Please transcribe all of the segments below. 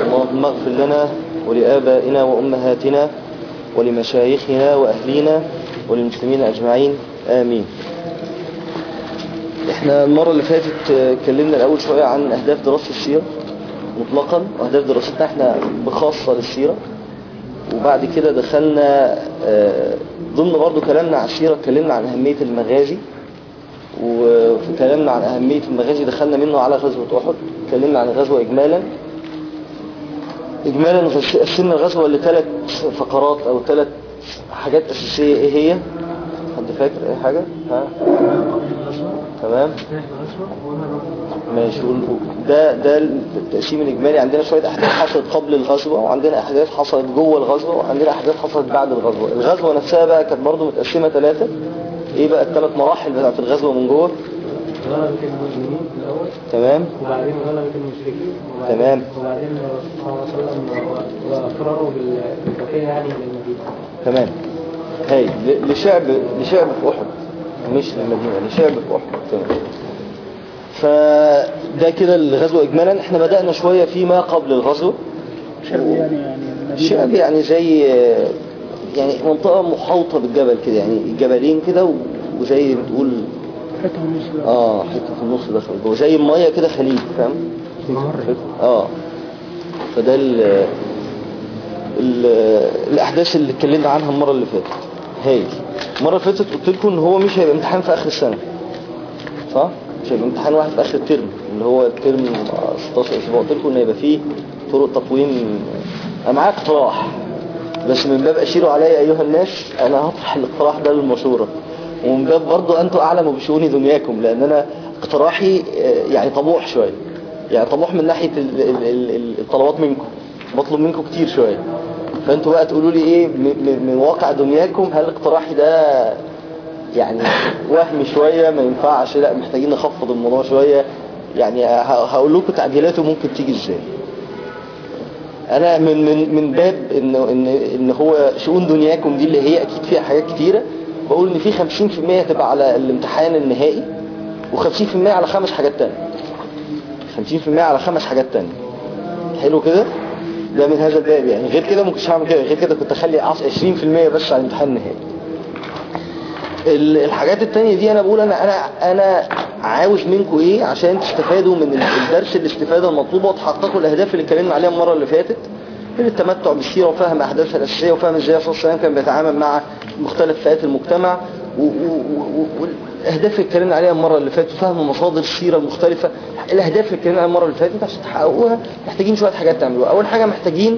اللهم اغفر لنا ولآبائنا وأمهاتنا ولمشايخنا وأهلينا وللمسلمين أجمعين آمين احنا المرة اللي فاتت اتكلمنا الأول شوية عن أهداف دراسة السيرة مطلقا وأهداف دراستنا احنا بخاصة للسيرة وبعد كده دخلنا ضمن برضو كلامنا عن السيرة اتكلمنا عن أهمية المغازي وكلامنا عن أهمية المغازي دخلنا منه على غزوة أحد اتكلمنا عن الغزوة إجمالا إجمالا قسمنا الغزوة لثلاث فقرات أو ثلاث حاجات أساسية إيه هي حد فاكر أي حاجة ها تمام ماشي ده ده التقسيم الإجمالي عندنا شوية أحداث حصلت قبل الغزوة وعندنا أحداث حصلت جوه الغزوة وعندنا أحداث حصلت بعد الغزوة الغزوة نفسها بقى كانت برضو متقسمة ثلاثة إيه بقى الثلاث مراحل بتاعت الغزوة من جوه غلبة المسلمين الأول تمام وبعدين غلبة المشركين وبعدين تمام. وبعدين الرسول صلى الله عليه وسلم وأفراره بالبقية يعني من المدينة تمام هاي ل- لشعب لشعب في أحد مش للمدينة لشعب في أحد تمام فده كده الغزوة إجمالا احنا بدأنا شوية فيما قبل الغزوة شعب يعني يعني المدينة الشعب يعني زي يعني منطقة محاوطة بالجبل كده يعني جبلين كده و- وزي بتقول حتى ونص اه حته في النص دخل جوه زي الميه كده خليج فاهم اه فده ال ال الاحداث اللي اتكلمنا عنها المره اللي فاتت هاي المره اللي فاتت قلت لكم ان هو مش هيبقى امتحان في اخر السنه صح مش هيبقى امتحان واحد في اخر الترم اللي هو الترم 16 اسبوع قلت لكم ان هيبقى فيه طرق تقويم انا معايا اقتراح بس من باب اشيروا علي ايها الناس انا هطرح الاقتراح ده للمشوره ومن باب برضو انتوا اعلموا بشؤون دنياكم لان انا اقتراحي آه، يعني طموح شويه يعني طموح من ناحيه ال- ال- ال- ال- الطلبات منكم بطلب منكم كتير شويه فانتوا بقى تقولوا لي ايه م- م- من واقع دنياكم هل اقتراحي ده يعني وهمي شويه ما ينفعش لا محتاجين نخفض الموضوع شويه يعني ه- هقول لكم تعديلاته ممكن تيجي ازاي انا من من من باب انه ان ان هو شؤون دنياكم دي اللي هي اكيد فيها حاجات كتيره بقول ان في 50% تبقى على الامتحان النهائي و50% على خمس حاجات تانية 50% على خمس حاجات تانية حلو كده ده من هذا الباب يعني غير كده ممكنش هعمل كده غير كده كنت اخلي 20% بس على الامتحان النهائي ال- الحاجات التانية دي انا بقول انا انا انا عاوز منكم ايه عشان تستفادوا من ال- الدرس الاستفادة المطلوبة وتحققوا الاهداف اللي اتكلمنا عليها المرة اللي فاتت من التمتع بالسيرة وفهم احداثها الاساسية وفهم ازاي الرسول صلى الله عليه وسلم كان بيتعامل مع مختلف فئات المجتمع و- و- و- والاهداف اللي اتكلمنا عليها المرة اللي فاتت وفهم مصادر السيرة المختلفة الاهداف اللي اتكلمنا عليها المرة اللي فاتت عشان تحققوها محتاجين شوية حاجات تعملوها اول حاجة محتاجين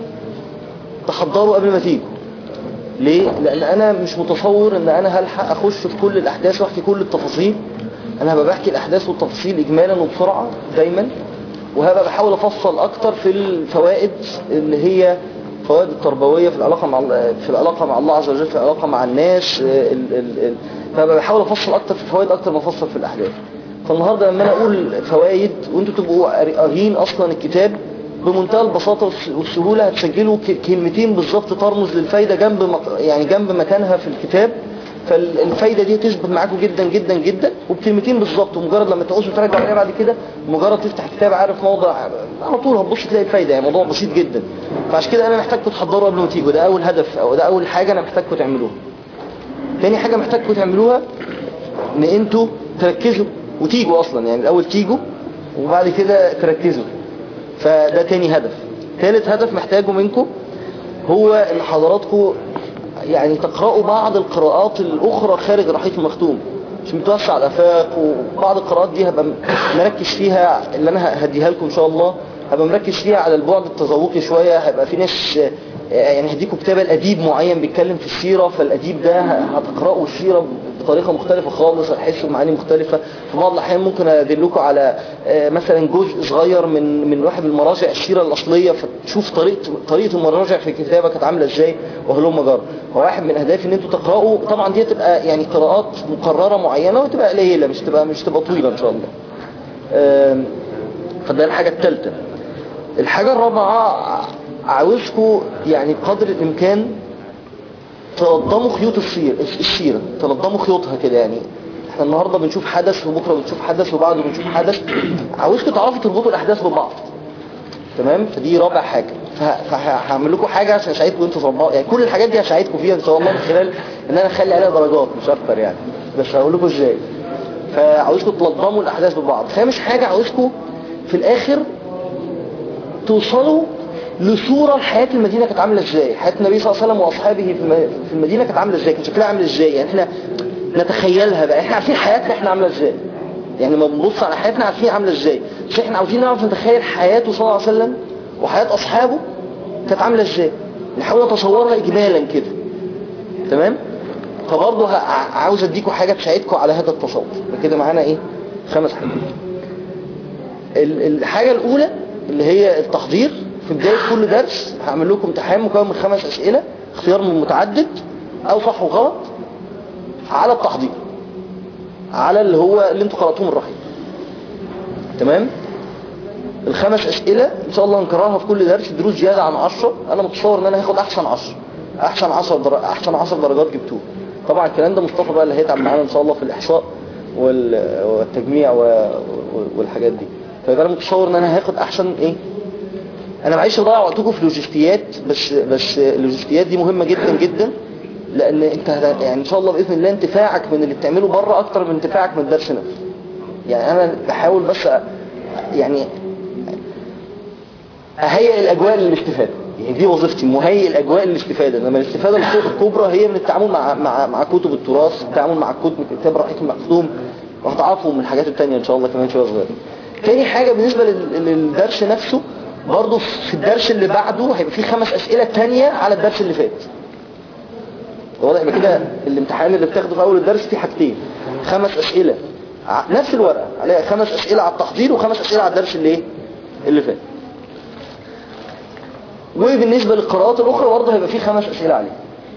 تحضروا قبل ما تيجوا ليه؟ لأن أنا مش متصور إن أنا هلحق أخش في كل الأحداث وأحكي كل التفاصيل أنا هبقى بحكي الأحداث والتفاصيل إجمالا وبسرعة دايما وهبقى بحاول أفصل أكتر في الفوائد اللي هي فوائد التربوية في العلاقة مع الله- في العلاقة مع الله عز وجل في العلاقة مع الناس آه، ال ال ال فهبقى بحاول أفصل أكتر في الفوائد أكتر ما أفصل في الأحداث فالنهاردة لما أنا أقول فوائد وأنتوا تبقوا قاريين أصلا الكتاب بمنتهى البساطة والس- والسهولة هتسجلوا ك- كلمتين بالظبط ترمز للفايدة جنب مق- يعني جنب مكانها في الكتاب فالفايدة دي تثبت معاكم جدا جدا جدا وبكلمتين بالظبط ومجرد لما تعوزوا تراجعوا عليها بعد كده مجرد تفتح كتاب عارف موضع على طول هتبص تلاقي الفايدة يعني موضوع بسيط جدا فعشان كده انا محتاجكم تحضروا قبل ما تيجوا ده اول هدف او ده اول حاجة انا محتاجكم تعملوها تاني حاجة محتاجكم تعملوها ان انتوا تركزوا وتيجوا اصلا يعني الاول تيجوا وبعد كده تركزوا فده تاني هدف ثالث هدف محتاجه منكم هو ان حضراتكم يعني تقرأوا بعض القراءات الاخرى خارج رحيق المختوم مش متوسع الافاق وبعض القراءات دي هبقى مركز فيها اللي انا هديها لكم ان شاء الله هبقى مركز فيها على البعد التذوقي شوية هيبقى في ناس يعني هديكم كتاب الاديب معين بيتكلم في السيرة فالاديب ده هتقرأوا السيرة بطريقة مختلفة خالص هتحسوا معاني مختلفة في بعض الأحيان ممكن أدلكم على آه، مثلا جزء صغير من من واحد من المراجع السيرة الأصلية فتشوف طريقة طريقة المراجع في الكتابة كانت عاملة إزاي وهلم جر فواحد من أهدافي إن أنتوا تقرأوا طبعا دي تبقى يعني قراءات مقررة معينة وتبقى قليلة مش تبقى مش تبقى طويلة إن شاء الله آم، فده الحاجة الثالثة الحاجة الرابعة عاوزكم يعني بقدر الإمكان تنظموا خيوط السير السيرة تنظموا خيوطها كده يعني احنا النهاردة بنشوف حدث وبكرة بنشوف حدث وبعده بنشوف حدث عاوزكم تعرفوا تربطوا الأحداث ببعض تمام فدي رابع حاجة فه- فهعمل لكم حاجة عشان اساعدكم انتوا تطبقوا يعني كل الحاجات دي هساعدكم فيها ان شاء الله من خلال ان انا اخلي عليها درجات مش اكتر يعني بس هقول لكم ازاي فعاوزكم تنظموا الاحداث ببعض خامس حاجة عاوزكم في الاخر توصلوا لصورة لحياة المدينة كانت عاملة ازاي حياة النبي صلى الله عليه وسلم واصحابه في الم- في المدينة كانت عاملة ازاي كان شكلها عامل ازاي يعني احنا نتخيلها بقى احنا عارفين حياتنا احنا عاملة ازاي يعني لما بنبص على حياتنا عارفين عاملة ازاي بس احنا عاوزين نعرف نتخيل حياته صلى الله عليه وسلم وحياة اصحابه كانت عاملة ازاي نحاول نتصورها اجمالا كده تمام فبرضه ه- عاوز اديكم حاجة تساعدكم على هذا التصور كده معانا ايه خمس حاجات ال- الحاجة الأولى اللي هي التحضير في بداية كل درس هعمل لكم امتحان مكون من خمس أسئلة اختيار من متعدد أو صح وغلط على التحضير على اللي هو اللي انتوا قرأتوه من الرحيم تمام الخمس أسئلة إن شاء الله نكررها في كل درس دروس زيادة عن عشرة أنا متصور إن أنا هاخد أحسن عشر أحسن عشر در... أحسن عشر درجات جبتوه طبعا الكلام ده مصطفى بقى اللي هيتعب معانا إن شاء الله في الإحصاء وال... والتجميع و... والحاجات دي فيبقى أنا متصور إن أنا هاخد أحسن إيه أنا معيش أضيع وقتكم في لوجستيات بس بس اللوجستيات دي مهمة جدا جدا لأن أنت هت- يعني إن شاء الله بإذن الله انتفاعك من اللي بتعمله بره أكتر من انتفاعك من الدرس نفسه يعني أنا بحاول بس أ- يعني اهيئ الاجواء للاستفاده يعني دي وظيفتي مهيئ الاجواء للاستفاده انما الاستفاده الك- الكبرى هي من التعامل مع مع مع كتب التراث التعامل مع كتب كتاب رحيق المختوم وهتعرفوا من الحاجات التانية ان شاء الله كمان شويه صغيره تاني حاجه بالنسبه لل- للدرس نفسه برضه في الدرس اللي بعده هيبقى فيه خمس اسئله تانية على الدرس اللي فات واضح يبقى كده الامتحان اللي بتاخده في اول الدرس فيه حاجتين خمس اسئله ع- نفس الورقه عليها خمس اسئله على التحضير وخمس اسئله على الدرس اللي ايه اللي فات وبالنسبة للقراءات الأخرى برضه هيبقى فيه خمس أسئلة عليه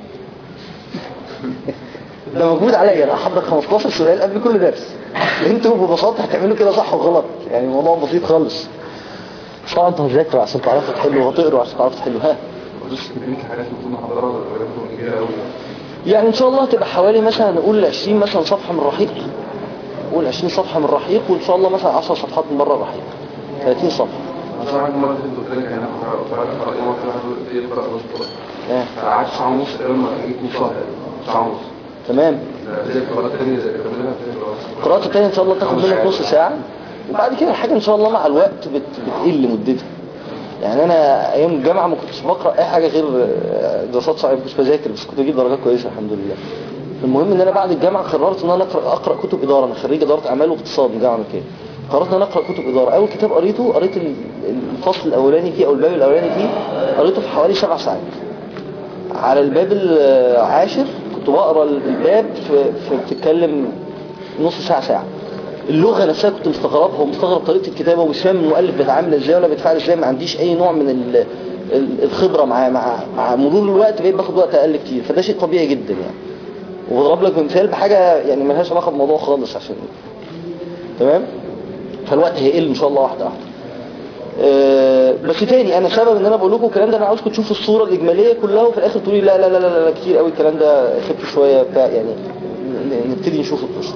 ده موجود عليا أنا أحضر 15 سؤال قبل كل درس انتوا ببساطة هتعملوا كده صح وغلط يعني الموضوع بسيط خالص بس طبعا انتوا هتذاكروا عشان تعرفوا تحلوا وهتقروا عشان تعرفوا تحلوا ها بص تكنيك حاجات المفروض نحضرها حاجات كبيرة قوي يعني ان شاء الله هتبقى حوالي مثلا نقول 20 مثلا صفحة من الرحيق نقول 20 صفحة من الرحيق وان شاء الله مثلا 10 صفحات من بره الرحيق 30 صفحة عشان حاجة مرة كنت قلت لك يعني انا قرأت يوم واحد واحد يقرأ بس آه. فقعدت ساعة ونص تقريبا ما جيت نص ساعة ساعة ونص تمام زي القراءات التانية زي كملها في القراءة التانية ان شاء الله تاخد منك نص ساعة وبعد كده الحاجة ان شاء الله مع الوقت بت... بتقل مدتها يعني انا ايام الجامعة ما كنتش بقرأ اي حاجة غير آه، دراسات صعبة كنت بذاكر بس كنت بجيب درجات كويسة الحمد لله المهم ان انا بعد الجامعة قررت ان انا اقرأ, أقرأ كتب ادارة انا خريج ادارة اعمال واقتصاد من الجامعة الامريكية قررت ان انا اقرأ كتب ادارة اول كتاب قريته قريت ال- الفصل الاولاني فيه او الباب الاولاني فيه قريته في حوالي سبع ساعات على الباب العاشر كنت بقرا الباب في, في بتتكلم نص ساعة ساعة اللغة نفسها كنت مستغربها ومستغرب طريقة الكتابة ومش فاهم المؤلف بيتعامل ازاي ولا بيتفاعل ازاي ما عنديش اي نوع من ال- ال- الخبرة معاه مع مع مرور الوقت بقيت باخد وقت اقل كتير فده شيء طبيعي جدا يعني وبضرب لك مثال بحاجة يعني ملهاش علاقة بالموضوع خالص عشان تمام فالوقت هيقل ان شاء الله واحدة واحدة آه، بس تاني انا سبب ان انا بقول لكم الكلام ده انا عاوزكم تشوفوا الصورة الاجمالية كلها وفي الاخر تقولي لا لا لا لا, لا كتير قوي الكلام ده خف شوية بتاع يعني ن- نبتدي نشوف القصة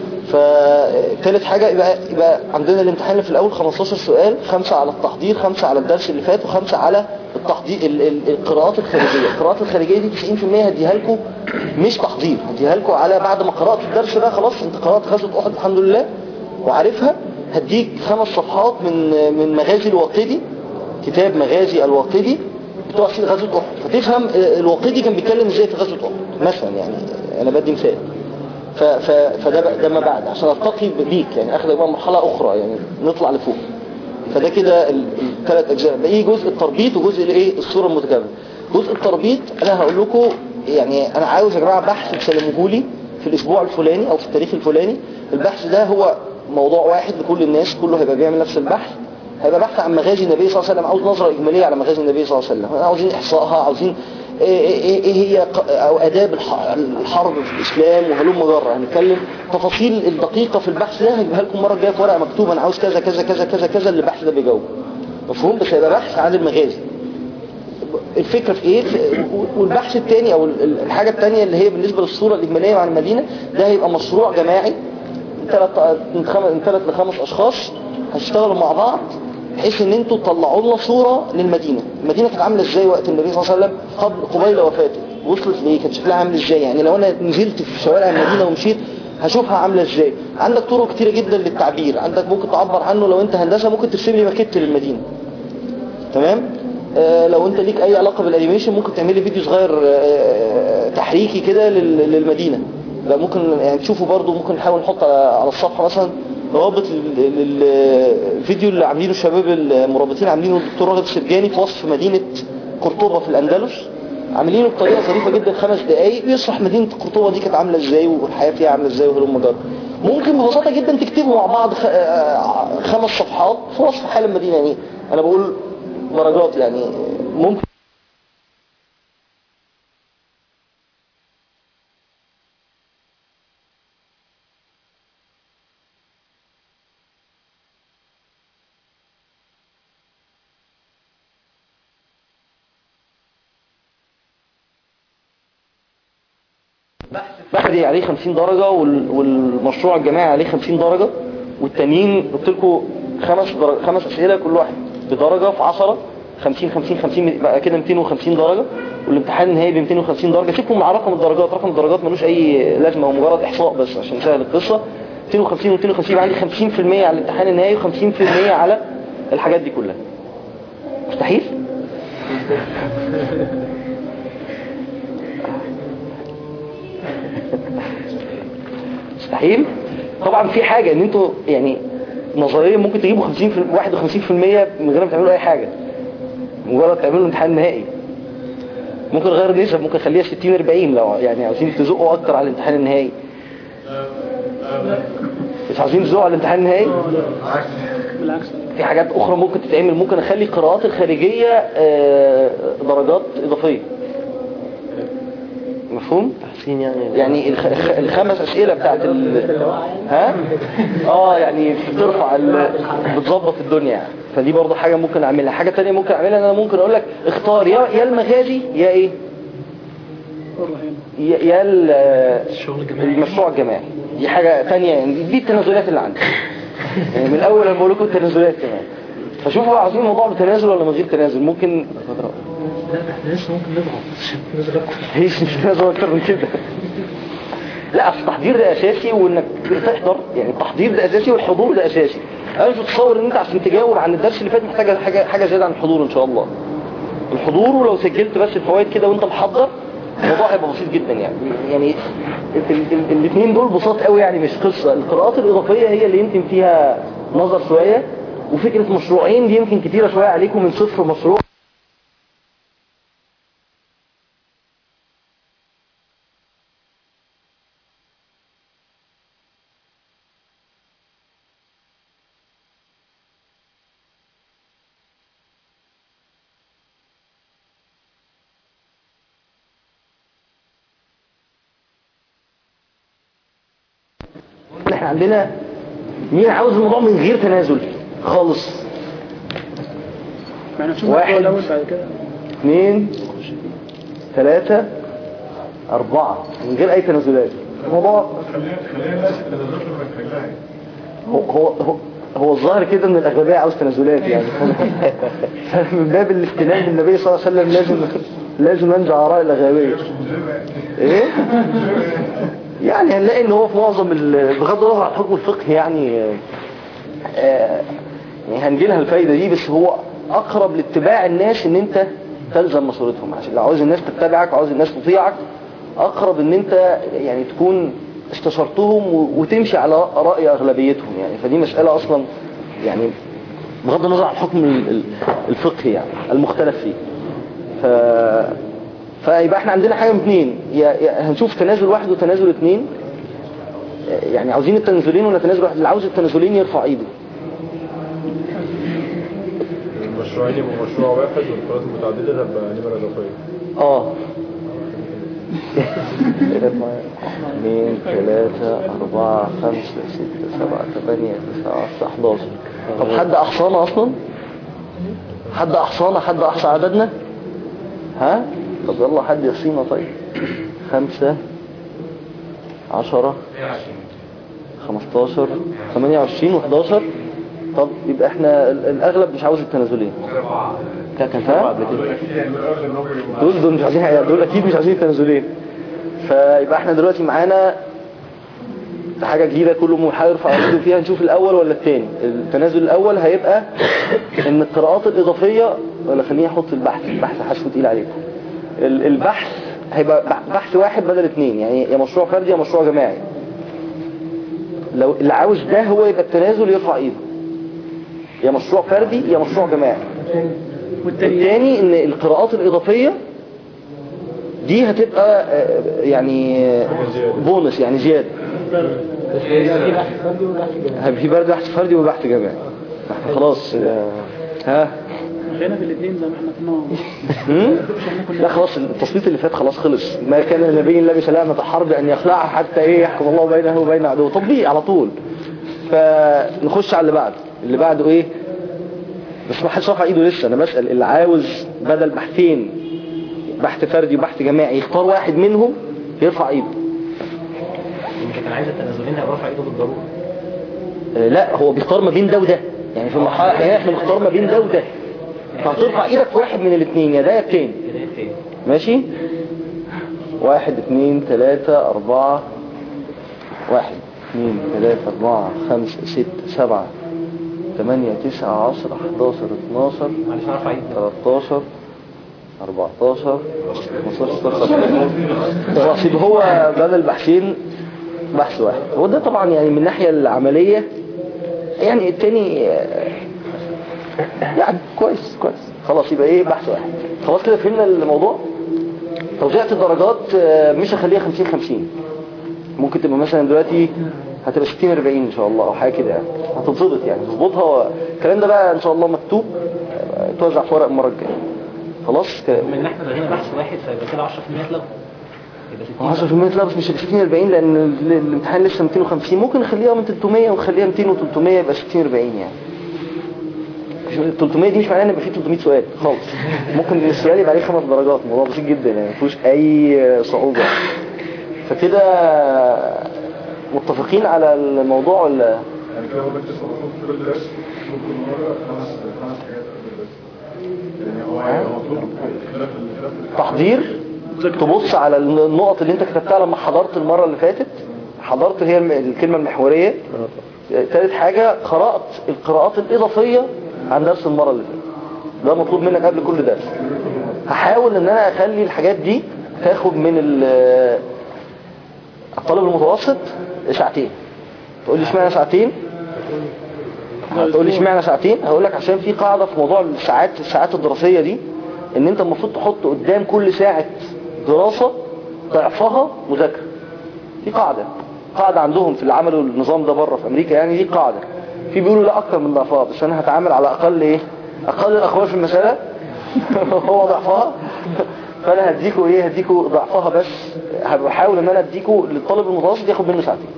فتالت حاجة يبقى, يبقى عندنا الامتحان اللي في الاول 15 سؤال خمسة على التحضير خمسة على الدرس اللي فات وخمسة على التحضير ال ال القراءات الخارجية القراءات الخارجية دي 90% هديها لكم مش تحضير هديها لكم على بعد ما قرأت الدرس ده خلاص انت قرأت غزوة احد الحمد لله وعارفها هديك خمس صفحات من من مغازي الواقدي كتاب مغازي الواقدي بتوع في غزوة احد فتفهم آه، الواقدي كان بيتكلم ازاي في غزوة احد مثلا يعني انا بدي مثال ف ف فده بقى- ده ما بعد عشان ارتقي بيك يعني اخد بقى مرحلة اخرى يعني نطلع لفوق فده كده الثلاث اجزاء بقى جزء التربيط وجزء الايه الصورة المتكاملة جزء التربيط انا هقول لكم يعني انا عاوز يا جماعه بحث تسلموه لي في الاسبوع الفلاني او في التاريخ الفلاني البحث ده هو موضوع واحد لكل الناس كله هيبقى بيعمل نفس البحث هيبقى بحث عن مغازي النبي صلى الله عليه وسلم عاوز نظرة إجمالية على مغازي النبي صلى الله عليه وسلم عاوزين إحصائها عاوزين إيه, إيه, إيه هي ق- أو أداب الح- الحرب في الإسلام وهلم جرة هنتكلم تفاصيل الدقيقة في البحث ده هجيبها لكم مرة الجاية في ورقة مكتوبة أنا عاوز كذا كذا كذا كذا كذا اللي البحث ده بيجاوب مفهوم بس هيبقى بحث عن المغازي الفكرة في ايه في- والبحث الثاني او ال- ال- الحاجة الثانية اللي هي بالنسبة للصورة الإجمالية عن المدينة ده هيبقى مشروع جماعي من ثلاث من خم- من ثلاث لخمس اشخاص هيشتغلوا مع بعض بحيث ان انتوا تطلعوا لنا صورة للمدينة المدينة كانت عاملة ازاي وقت النبي صلى الله عليه وسلم قبل قبيل وفاته وصلت ليه كانت شكلها عامل ازاي يعني لو انا نزلت في شوارع المدينة ومشيت هشوفها عاملة ازاي عندك طرق كتيرة جدا للتعبير عندك ممكن تعبر عنه لو انت هندسة ممكن ترسم لي ماكيت للمدينة تمام آه لو انت ليك اي علاقة بالانيميشن ممكن تعمل لي فيديو صغير آه تحريكي كده لل- للمدينة لا ممكن يعني تشوفوا برضو ممكن نحاول نحط على على الصفحة مثلا روابط للفيديو اللي عاملينه الشباب المرابطين عاملينه الدكتور راغب سرجاني في وصف مدينة قرطبة في الاندلس عاملينه بطريقة ظريفة جدا خمس دقايق يشرح مدينة قرطبة دي كانت عاملة ازاي والحياة فيها عاملة ازاي وهلم جرى ممكن ببساطة جدا تكتبوا مع بعض خ- آه، خمس صفحات في وصف حال المدينة يعني انا بقول درجات يعني ممكن بحثي عليه 50 درجة وال- والمشروع الجماعي عليه 50 درجة والتانيين قلت لكم خمس درجة خمس أسئلة كل واحد بدرجة في 10 50 50 50 بقى كده 250 درجة والامتحان النهائي ب 250 درجة سيبكم مع رقم الدرجات رقم الدرجات ملوش أي لازمة هو مجرد إحصاء بس عشان سهل القصة 250 و 250 يبقى عندي 50% على الامتحان النهائي و50% على الحاجات دي كلها مستحيل؟ مستحيل طبعا في حاجة ان انتوا يعني نظريا ممكن تجيبوا 50 في 51% من غير ما تعملوا اي حاجة مجرد تعملوا امتحان نهائي ممكن غير النسب ممكن خليها 60 40 لو يعني عاوزين تزقوا اكتر على الامتحان النهائي مش عاوزين تزقوا على الامتحان النهائي بالعكس في حاجات اخرى ممكن تتعمل ممكن اخلي القراءات الخارجية آه، درجات اضافية مفهوم؟ تحسين يعني يعني الخ... الخ- الخمس اسئله بتاعت ال... ها اه يعني بترفع ال... بتظبط الدنيا يعني فدي برضه حاجه ممكن اعملها حاجه تانية ممكن اعملها ان انا ممكن اقول لك اختار يا يا المغازي يا ايه يا, يا ال... الشغل الجماعي المشروع الجماعي دي حاجه تانية يعني دي التنازلات اللي عندي يعني من الاول انا بقول لكم التنازلات كمان فشوفوا بقى عاوزين الموضوع بتنازل ولا من غير تنازل ممكن لا احنا لسه ممكن نضغط عشان نضغط هيش مش لازم اكتر من كده لا اصل التحضير ده اساسي وانك تحضر يعني التحضير ده اساسي والحضور ده اساسي انا مش متصور ان انت عشان تجاوب عن الدرس اللي فات محتاجه حاجه حاجه زياده عن الحضور ان شاء الله الحضور ولو سجلت بس الفوائد كده وانت محضر الموضوع هيبقى بسيط جدا يعني يعني الاثنين دول بساط قوي يعني مش قصه القراءات الاضافيه هي اللي يمكن فيها نظر شويه وفكره مشروعين دي يمكن كتيره شويه عليكم من صفر مشروع احنا عندنا مين عاوز الموضوع من غير تنازل خالص ما انا نشوف واحد. الموضوع الاول بعد كده اثنين ثلاثة أربعة من غير أي تنازلات الموضوع هو هو هو, هو الظاهر كده ان الأغلبية عاوز تنازلات يعني من باب الاستلام النبي صلى الله عليه وسلم لازم لازم ننزع آراء الأغلبية ايه يعني هنلاقي ان هو في معظم ال- بغض النظر عن الحكم الفقهي يعني آه، آه، يعني هنجي لها الفايدة دي بس هو اقرب لاتباع الناس ان انت تلزم مشورتهم عشان لو عاوز الناس تتبعك وعاوز الناس تطيعك اقرب ان انت يعني تكون استشرتهم و- وتمشي على رأي اغلبيتهم يعني فدي مسألة اصلا يعني بغض النظر عن الحكم ال- ال- الفقهي يعني المختلف فيه ف... فيبقى احنا عندنا حاجة من اتنين يا... يا هنشوف تنازل واحد وتنازل اتنين يعني عاوزين التنازلين ولا تنازل واحد اللي عاوز التنازلين يرفع ايده المشروعين يبقوا مشروع واحد والقراءات المتعددة تبقى نمرة إضافية اه اثنين ثلاثة أربعة خمسة ستة سبعة ثمانية تسعة عشرة 11 طب حد أحصانا أصلا؟ حد أحصانا حد أحصى عددنا؟ ها؟ طب يلا حد يحصينا طيب خمسة عشرة خمستاشر ثمانية وعشرين وحداشر طب يبقى احنا ال- الاغلب مش عاوز التنازلين كان كان فاهم دول دول مش عايزين دول اكيد مش عايزين التنازلين فيبقى احنا دلوقتي معانا حاجة جديدة كل محاور يرفع ايده فيها نشوف الاول ولا الثاني التنازل الاول هيبقى ان القراءات الاضافية ولا خليني احط البحث البحث حشو تقيل عليكم ال- البحث هيبقى بح- بحث واحد بدل اثنين يعني يا مشروع فردي يا مشروع جماعي لو اللي عاوز ده هو يبقى التنازل يرفع ايده يا مشروع فردي يا مشروع جماعي والتاني الثاني ان القراءات الاضافية دي هتبقى آه، يعني آه، بونص يعني زيادة في بحث فردي وبحث جماعي هيبقى في برد بحث فردي وبحث جماعي احنا خلاص آه، ها خلينا في الاثنين زي ما احنا كنا هم؟ لا خلاص التصويت اللي فات خلاص خلص ما كان النبي لبس سلامة حرب ان يخلعها حتى ايه يحكم الله بينه وبين عدوه تطبيق على طول فنخش على اللي بعده اللي بعده ايه بس ما حدش رفع ايده لسه انا بسأل اللي عاوز بدل بحثين بحث فردي وبحث جماعي يختار واحد منهم يرفع ايده يمكن كان عايز التنازلين هيبقى رافع ايده بالضروره آه، لا هو بيختار ما بين ده وده يعني في المرحلة الحالية احنا بنختار ما بين ده وده فهترفع ايدك في واحد من الاثنين يا ده يا التاني كده فين ماشي واحد اثنين ثلاثة أربعة واحد اثنين ثلاثة أربعة خمسة ستة سبعة ثمانية تسعة عشرة 11 12 معلش انا رافع ايدي 13 14 15 16 خلاص يبقى هو بدل بحثين بحث واحد هو ده طبعا يعني من الناحية العملية يعني التاني آه، يعني كويس كويس خلاص يبقى ايه بحث واحد خلاص كده فهمنا الموضوع توزيعة الدرجات آه، مش هخليها 50 50 ممكن تبقى مثلا دلوقتي هتبقى 60 40 ان شاء الله او حاجه كده يعني هتتظبط يعني تظبطها الكلام ده بقى ان شاء الله مكتوب آه، توزع في ورق المره الجايه خلاص كده من احنا لغينا بحث واحد فيبقى كده 10% اتلغوا يبقى 60 10% لا بس مش هيبقى 60 40 لان ال- الامتحان لسه 250 ممكن نخليها من 300 ونخليها 200 و300 يبقى 60 40 يعني مش- 300 دي مش معناها ان يبقى فيه 300 سؤال خالص ممكن السؤال يبقى عليه خمس درجات الموضوع بسيط جدا يعني ما فيهوش اي صعوبه فكده متفقين على الموضوع ولا يعني كده هو بس المفروض في كل درس ممكن مرة خمس خمس حاجات قبل الدرس يعني هو هيبقى مطلوب خلاف خلاف تحضير تبص على النقط اللي انت كتبتها لما حضرت المرة اللي فاتت حضرت هي الم- الكلمة المحورية ثالث حاجة قرأت القراءات الإضافية عن درس المرة اللي فاتت ده مطلوب منك قبل كل درس هحاول ان انا اخلي الحاجات دي تاخد من ال- الطالب المتوسط ساعتين تقول لي اشمعنى ساعتين هتقول لي اشمعنى ساعتين هقول لك عشان في قاعدة في موضوع الساعات الساعات الدراسية دي ان انت المفروض تحط قدام كل ساعة دراسة ضعفها مذاكرة في قاعدة قاعدة عندهم في العمل والنظام ده بره في امريكا يعني دي قاعدة في بيقولوا لا اكتر من ضعفها بس انا هتعامل على اقل ايه اقل الاقوال في المسألة هو ضعفها فانا هديكوا ايه هديكوا ضعفها بس هحاول ان انا اديكوا للطالب المتوسط ياخد منه ساعتين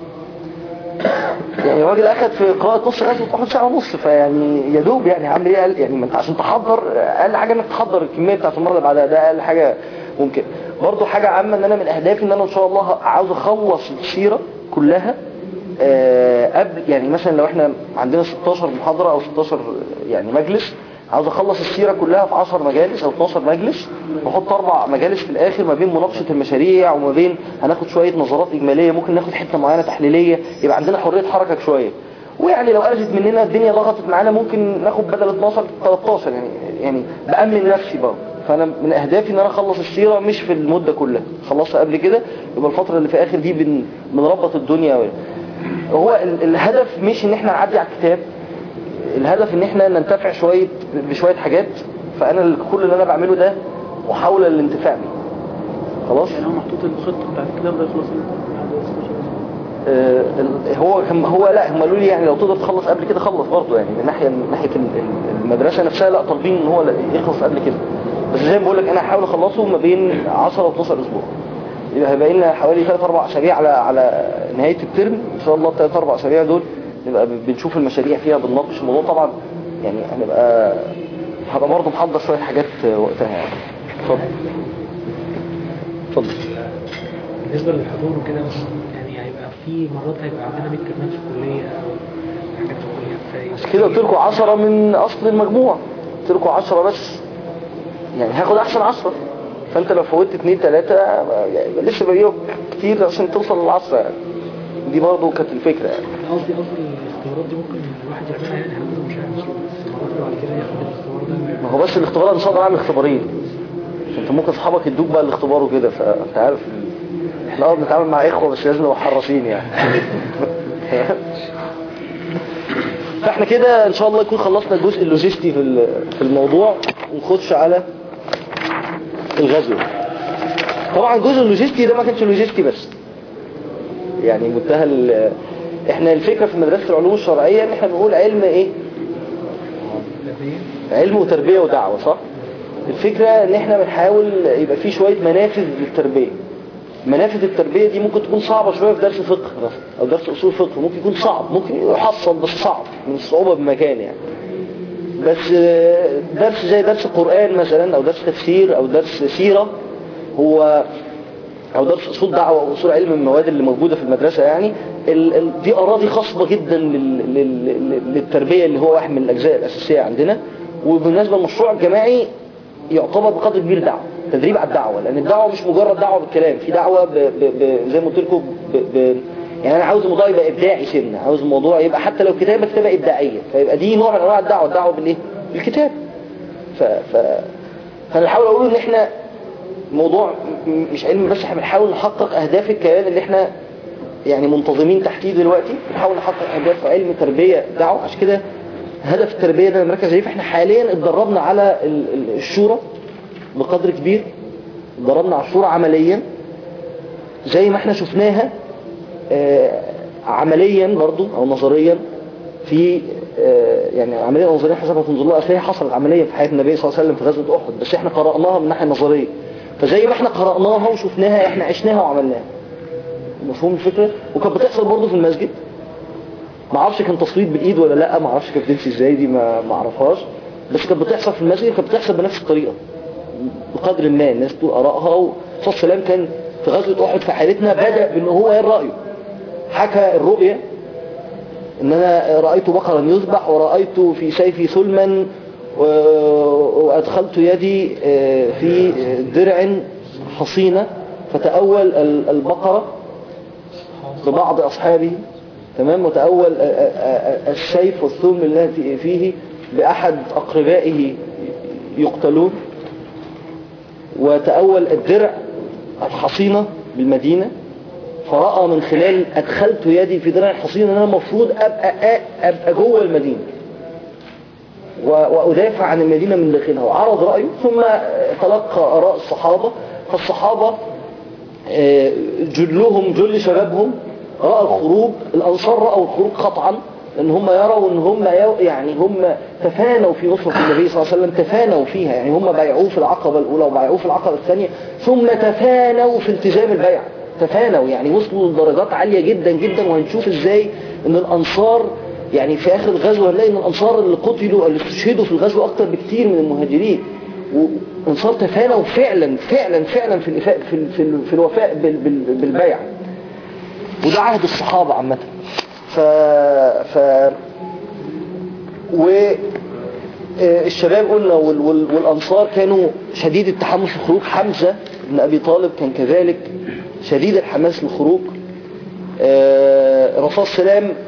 يعني الراجل اخد في قراءة نص غزوة تاخد ساعة ونص فيعني يا دوب يعني عامل ايه قال- يعني ما انت عشان تحضر اقل حاجة انك تحضر الكمية بتاعت المرة اللي بعدها ده اقل حاجة ممكن برضو حاجة عامة ان انا من اهدافي ان انا ان شاء الله عاوز اخلص السيرة كلها آه، قبل يعني مثلا لو احنا عندنا 16 محاضرة او 16 يعني مجلس عاوز اخلص السيرة كلها في 10 مجالس او 12 مجلس واحط اربع مجالس في الاخر ما بين مناقشة المشاريع وما بين هناخد شوية نظرات اجمالية ممكن ناخد حتة معينة تحليلية يبقى عندنا حرية حركة شوية ويعني لو قلت مننا الدنيا ضغطت معانا ممكن ناخد بدل 12 13 يعني يعني بأمن نفسي برضه فانا من اهدافي ان انا اخلص السيرة مش في المدة كلها خلصها قبل كده يبقى الفترة اللي في اخر دي بن بنربط الدنيا هو ال- الهدف مش ان احنا نعدي على الكتاب الهدف ان احنا ننتفع شوية بشوية حاجات فانا ال- كل اللي انا بعمله ده محاولة للانتفاع بيه خلاص يعني هو محطوط الخطة بتاعت الكتاب ده يخلص امتى؟ بعد 16 آه، ال- هو كان- هو لا هم قالوا لي يعني لو تقدر تخلص قبل كده خلص برضه يعني من ناحيه من ناحيه ال- ال- المدرسه نفسها لا طالبين ان هو لا يخلص قبل كده بس زي ما بقول لك انا هحاول اخلصه ما بين 10 و 12 اسبوع يبقى هيبقى لنا حوالي 3 4 اسابيع على على نهايه الترم ان شاء الله 3 4 اسابيع دول نبقى ب- بنشوف المشاريع فيها بنناقش الموضوع طبعا يعني هنبقى هبقى برضه محضر شويه حاجات وقتها يعني اتفضل اتفضل بالنسبة للحضور وكده بس يعني هيبقى في مرات هيبقى عندنا ميد ترمات في الكلية أو حاجات في الكلية عشان كده قلت لكم 10 من اصل المجموع قلت لكم 10 بس يعني هاخد احسن 10 فانت لو فوتت 2 3 يعني لسه باقي كتير عشان توصل للعشرة يعني دي برضه كانت الفكرة يعني أنا قصدي قصدي الاختبارات دي ممكن الواحد يعملها يعني احنا مش هنعمل اختبارات وبعد كده ياخد الاختبار ده ما هو بس الاختبار ان شاء الله اعمل اختبارين انت ممكن اصحابك يدوك بقى الاختبار وكده فانت عارف احنا اه بنتعامل مع اخوه بس لازم نبقى حراسين يعني فاحنا كده ان شاء الله يكون خلصنا الجزء اللوجستي في ال- في الموضوع ونخش على الغزو طبعا الجزء اللوجستي ده ما كانش لوجستي بس يعني منتهى ال- احنا الفكره في مدرسه العلوم الشرعيه ان احنا بنقول علم ايه علم وتربية ودعوة صح؟ الفكرة ان احنا بنحاول يبقى في شوية منافذ للتربية منافذ التربية دي ممكن تكون صعبة شوية في درس فقه مثلا او درس اصول فقه ممكن يكون صعب ممكن يحصل بس صعب من الصعوبة بمكان يعني بس آه، درس زي درس قرآن مثلا او درس تفسير او درس سيرة هو او درس اصول دعوه او اصول علم من المواد اللي موجوده في المدرسه يعني ال ال دي اراضي خصبه جدا لل لل لل- للتربيه اللي هو واحد من الاجزاء الاساسيه عندنا وبالنسبه للمشروع الجماعي يعتبر بقدر كبير دعوه تدريب على الدعوه لان الدعوه مش مجرد دعوه بالكلام في دعوه ب ب ب زي ما قلت لكم ب ب يعني انا عاوز الموضوع يبقى ابداعي سنه عاوز الموضوع يبقى حتى لو كتابه كتابه ابداعيه فيبقى دي نوع من انواع الدعوه الدعوه بالايه بالكتاب ف ف فانا بحاول اقول ان احنا موضوع م- مش علم بس احنا بنحاول نحقق اهداف الكيان اللي احنا يعني منتظمين تحتيه دلوقتي بنحاول نحقق اهداف علم تربية دعوة عشان كده هدف التربية ده مركز عليه فاحنا حاليا اتدربنا على ال- ال- الشورى بقدر كبير اتدربنا على الشورى عمليا زي ما احنا شفناها آه، عمليا برضو او نظريا في آه، يعني عملية نظرية حسب ما تنظر لها أصل هي حصلت عملية في حياة النبي صلى الله عليه وسلم في غزوة أحد بس احنا قرأناها من ناحية نظرية فزي ما احنا قرأناها وشفناها احنا عشناها وعملناها مفهوم الفكرة وكانت بتحصل برضو في المسجد ما اعرفش كان تصويت بالايد ولا لا ما اعرفش كانت بتمشي ازاي دي ما ما اعرفهاش بس كانت بتحصل في المسجد كانت بتحصل بنفس الطريقة بقدر ما الناس تقول ارائها وصلى السلام كان في غزوة احد في حالتنا بدأ بان هو قال رأيه حكى الرؤية ان انا رأيت بقرا يذبح ورأيت في سيفي ثلما و- وادخلت يدي آه، في درع حصينة فتأول ال- البقرة ببعض أصحابه تمام وتأول آه، آه، آه، السيف والثلم التي فيه بأحد أقربائه يقتلون وتأول الدرع الحصينة بالمدينة فرأى من خلال أدخلت يدي في درع الحصين أن أنا المفروض أبقى, أبقى جوه المدينة و- وأدافع عن المدينة من داخلها وعرض رأيه ثم تلقى آراء الصحابة فالصحابة آه، جلهم جل شبابهم رأى الخروج الأنصار رأوا الخروج قطعا لأن هم يروا أن هم يو- يعني هم تفانوا في نصرة النبي صلى الله عليه وسلم تفانوا فيها يعني هم بايعوه في العقبة الأولى وبايعوه في العقبة الثانية ثم تفانوا في التزام البيع تفانوا يعني وصلوا لدرجات عالية جدا جدا وهنشوف ازاي ان الأنصار يعني في آخر الغزوة هنلاقي ان الأنصار اللي قتلوا اللي استشهدوا في الغزوة أكتر بكتير من المهاجرين وانصار تفانوا فعلا فعلا فعلا في الإفاء في, ال- في, ال- في الوفاء بال بال بالبيع وده عهد الصحابة عامة ف ف و آه، الشباب قلنا وال... وال... والأنصار كانوا شديد التحمس للخروج حمزة بن أبي طالب كان كذلك شديد الحماس للخروج آه، الرسول صلى الله عليه وسلم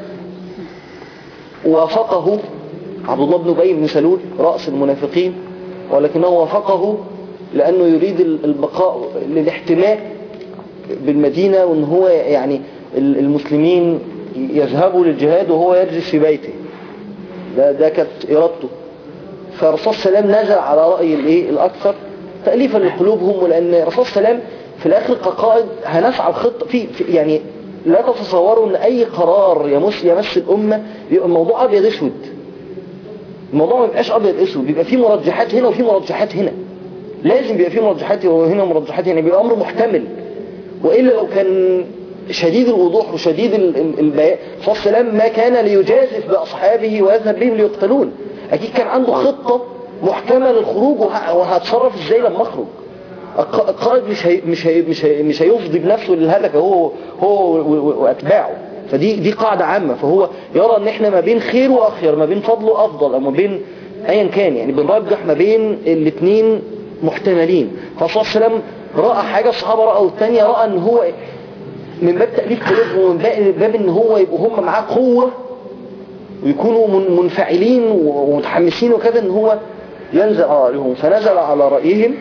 وافقه عبد الله بن أبي بن سلول رأس المنافقين ولكنه وافقه لأنه يريد البقاء للاحتماء بالمدينة وأن هو يعني المسلمين يذهبوا للجهاد وهو يجلس في بيته ده, ده كانت إرادته فالرسول صلى الله عليه وسلم نزل على رأي الايه الأكثر تأليفا لقلوبهم ولأن الرسول صلى الله عليه وسلم في الآخر كقائد هنسعى الخطة في, في يعني لا تتصوروا ان اي قرار يمس يمس الامة بيبقى الموضوع ابيض اسود الموضوع ما بيبقاش ابيض اسود بيبقى فيه مرجحات هنا وفيه مرجحات هنا لازم بيبقى فيه مرجحات هنا ومرجحات هنا بيبقى امر محتمل والا لو كان شديد الوضوح وشديد ال- ال- البيان صلى الله عليه وسلم ما كان ليجازف باصحابه ويذهب بهم ليقتلون اكيد كان عنده خطة محكمة للخروج وه- وهتصرف ازاي لما اخرج الق- القائد مش هي مش هي مش هي مش هيفضي بنفسه للهلكة هو هو و- و- واتباعه فدي دي قاعدة عامة فهو يرى ان احنا ما بين خير واخير ما بين فضل وافضل او ما بين ايا كان يعني بنرجح ما بين الاثنين محتملين فالرسول صلى الله عليه وسلم رأى حاجة الصحابة رأوا الثانية رأى ان هو من باب تأليف قلوبهم ومن باب- باب ان هو يبقوا هم معاه قوة ويكونوا من- منفعلين ومتحمسين وكذا ان هو ينزل على رأيهم فنزل على رأيهم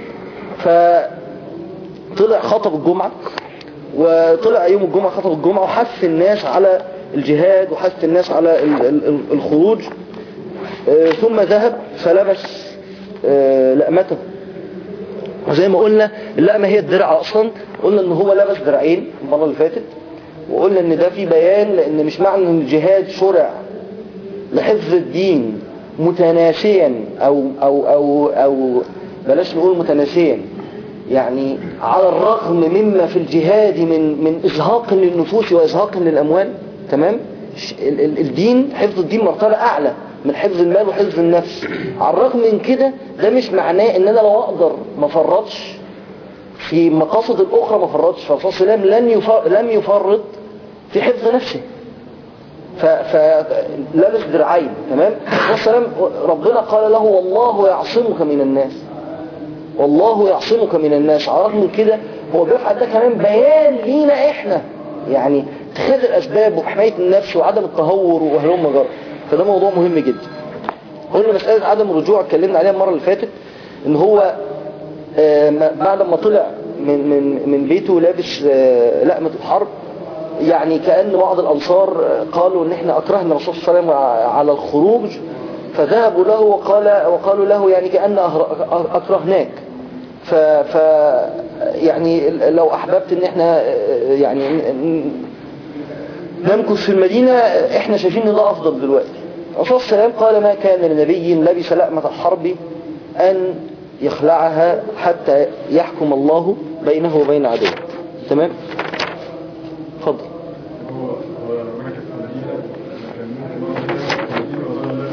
فطلع خطب الجمعة وطلع يوم الجمعة خطب الجمعة وحث الناس على الجهاد وحث الناس على ال- ال- ال- الخروج آه، ثم ذهب فلبس آه، لأمته وزي ما قلنا اللقمة هي الدرع أصلا قلنا ان هو لبس درعين المرة اللي فاتت وقلنا ان ده في بيان لان مش معنى ان الجهاد شرع لحفظ الدين متناسيا او او او او بلاش نقول متناسيا يعني على الرغم مما في الجهاد من من ازهاق للنفوس وازهاق للاموال تمام ش- ال- ال- الدين حفظ الدين مرتبه اعلى من حفظ المال وحفظ النفس على الرغم من كده ده مش معناه ان انا لو اقدر ما فرطش في مقاصد الاخرى ما فرطش فالرسول صلى الله عليه وسلم لن يفر- لم يفرط في حفظ نفسه ف- فلبس درعين تمام الرسول صلى الله عليه وسلم ربنا قال له والله يعصمك من الناس والله يعصمك من الناس على الرغم من كده هو بيفعل ده كمان بيان لينا احنا يعني اتخاذ الاسباب وحماية النفس وعدم التهور وهلم جر فده موضوع مهم جدا قلنا مسألة عدم الرجوع اتكلمنا عليها المرة اللي فاتت ان هو آه، ما- بعد ما طلع من من من بيته لابس آه، لقمة الحرب يعني كأن بعض الأنصار آه، قالوا ان احنا اكرهنا الرسول صلى الله عليه وسلم على الخروج فذهبوا له وقال وقالوا له يعني كأن أهر- أكرهناك ف, ف يعني لو أحببت ان احنا آه، يعني ن- نمكث في المدينة احنا شايفين ان ده افضل دلوقتي الرسول صلى الله عليه وسلم قال ما كان لنبي لبس لأمة الحرب ان يخلعها حتى يحكم الله بينه وبين عدوه تمام اتفضل هو هو لما كان في المدينة كان ممكن يقعد في المدينة ولا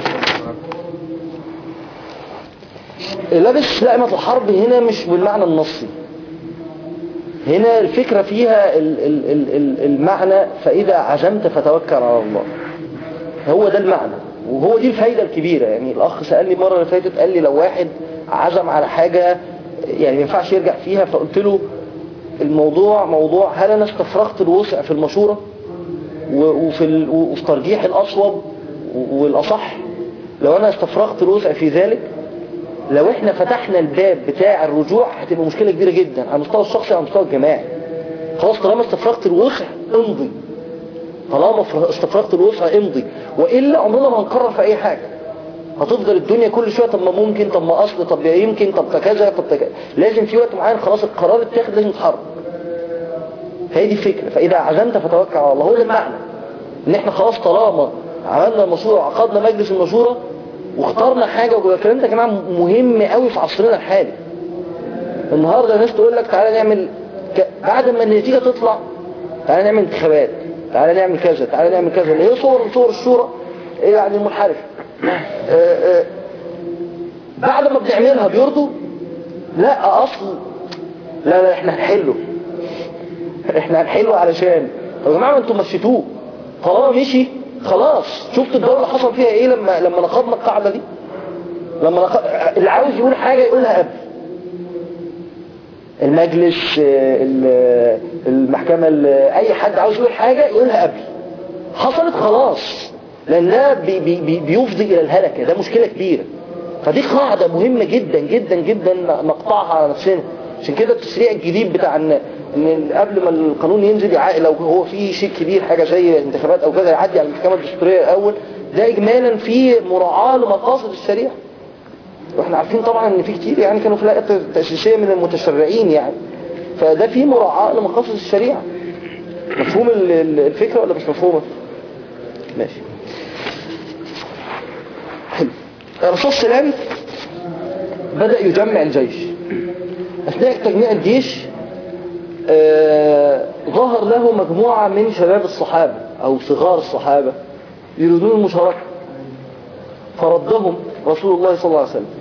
لا لابس لائمة الحرب هنا مش بالمعنى النصي هنا الفكرة فيها ال- ال- ال- ال- المعنى فإذا عزمت فتوكل على الله هو ده المعنى وهو دي الفايدة الكبيرة يعني الأخ سألني مرة اللي فاتت قال لي لو واحد عزم على حاجة يعني ما ينفعش يرجع فيها فقلت له الموضوع موضوع هل أنا استفرغت الوسع في المشورة و- وفي ال- وفي ترجيح الأصوب والأصح لو أنا استفرغت الوسع في ذلك لو احنا فتحنا الباب بتاع الرجوع هتبقى مشكلة كبيرة جدا على المستوى الشخصي وعلى المستوى الجماعي خلاص طالما استفرغت الوسع امضي طالما فر- استفرغت الوسع امضي وإلا عمرنا ما هنقرر في أي حاجة هتفضل الدنيا كل شوية طب ما ممكن طب ما أصل طب يمكن طب كذا طب كذا لازم في وقت معين خلاص القرار اتاخد لازم تتحرك فهي دي الفكرة فإذا عزمت فتوكل على الله هو ده المعنى ان احنا خلاص طالما عملنا المشورة وعقدنا مجلس المشورة واخترنا حاجة والكلام ده يا جماعة مهم قوي في عصرنا الحالي النهاردة الناس تقول لك تعالى نعمل ك... بعد ما النتيجة تطلع تعالى نعمل انتخابات تعالى نعمل كذا تعالى نعمل كذا اللي هي صور من صور الشورى إيه يعني المنحرفة آه، آه، بعد ما بنعملها بيرضوا لا اصل لا لا احنا هنحله احنا هنحله علشان طب يا جماعه ما انتوا مشيتوه طالما مشي خلاص شفت الدوله حصل فيها ايه لما لما نقضنا القاعده دي لما نق... اللي عاوز يقول حاجه يقولها قبل المجلس آه، ال- المحكمه ال- اي حد عاوز يقول حاجه يقولها قبل حصلت خلاص لان ده بي بي بي بيفضي الى الهلكه ده مشكله كبيره فدي قاعده مهمه جدا جدا جدا نقطعها على نفسنا عشان كده التسريع الجديد بتاع ان ان قبل ما القانون ينزل يع- لو هو في شيء كبير حاجه زي انتخابات او كذا يعدي على المحكمه الدستوريه الاول ده اجمالا في مراعاه لمقاصد الشريعه واحنا عارفين طبعا ان في كتير يعني كانوا في الهيئه التاسيسيه من المتشرعين يعني فده في مراعاه لمقاصد الشريعه مفهوم ال- ال- الفكره ولا مش مفهومه ماشي حلو الرسول صلى الله عليه وسلم بدأ يجمع الجيش أثناء تجميع الجيش آه، ظهر له مجموعة من شباب الصحابة أو صغار الصحابة يريدون المشاركة فردهم رسول الله صلى الله عليه وسلم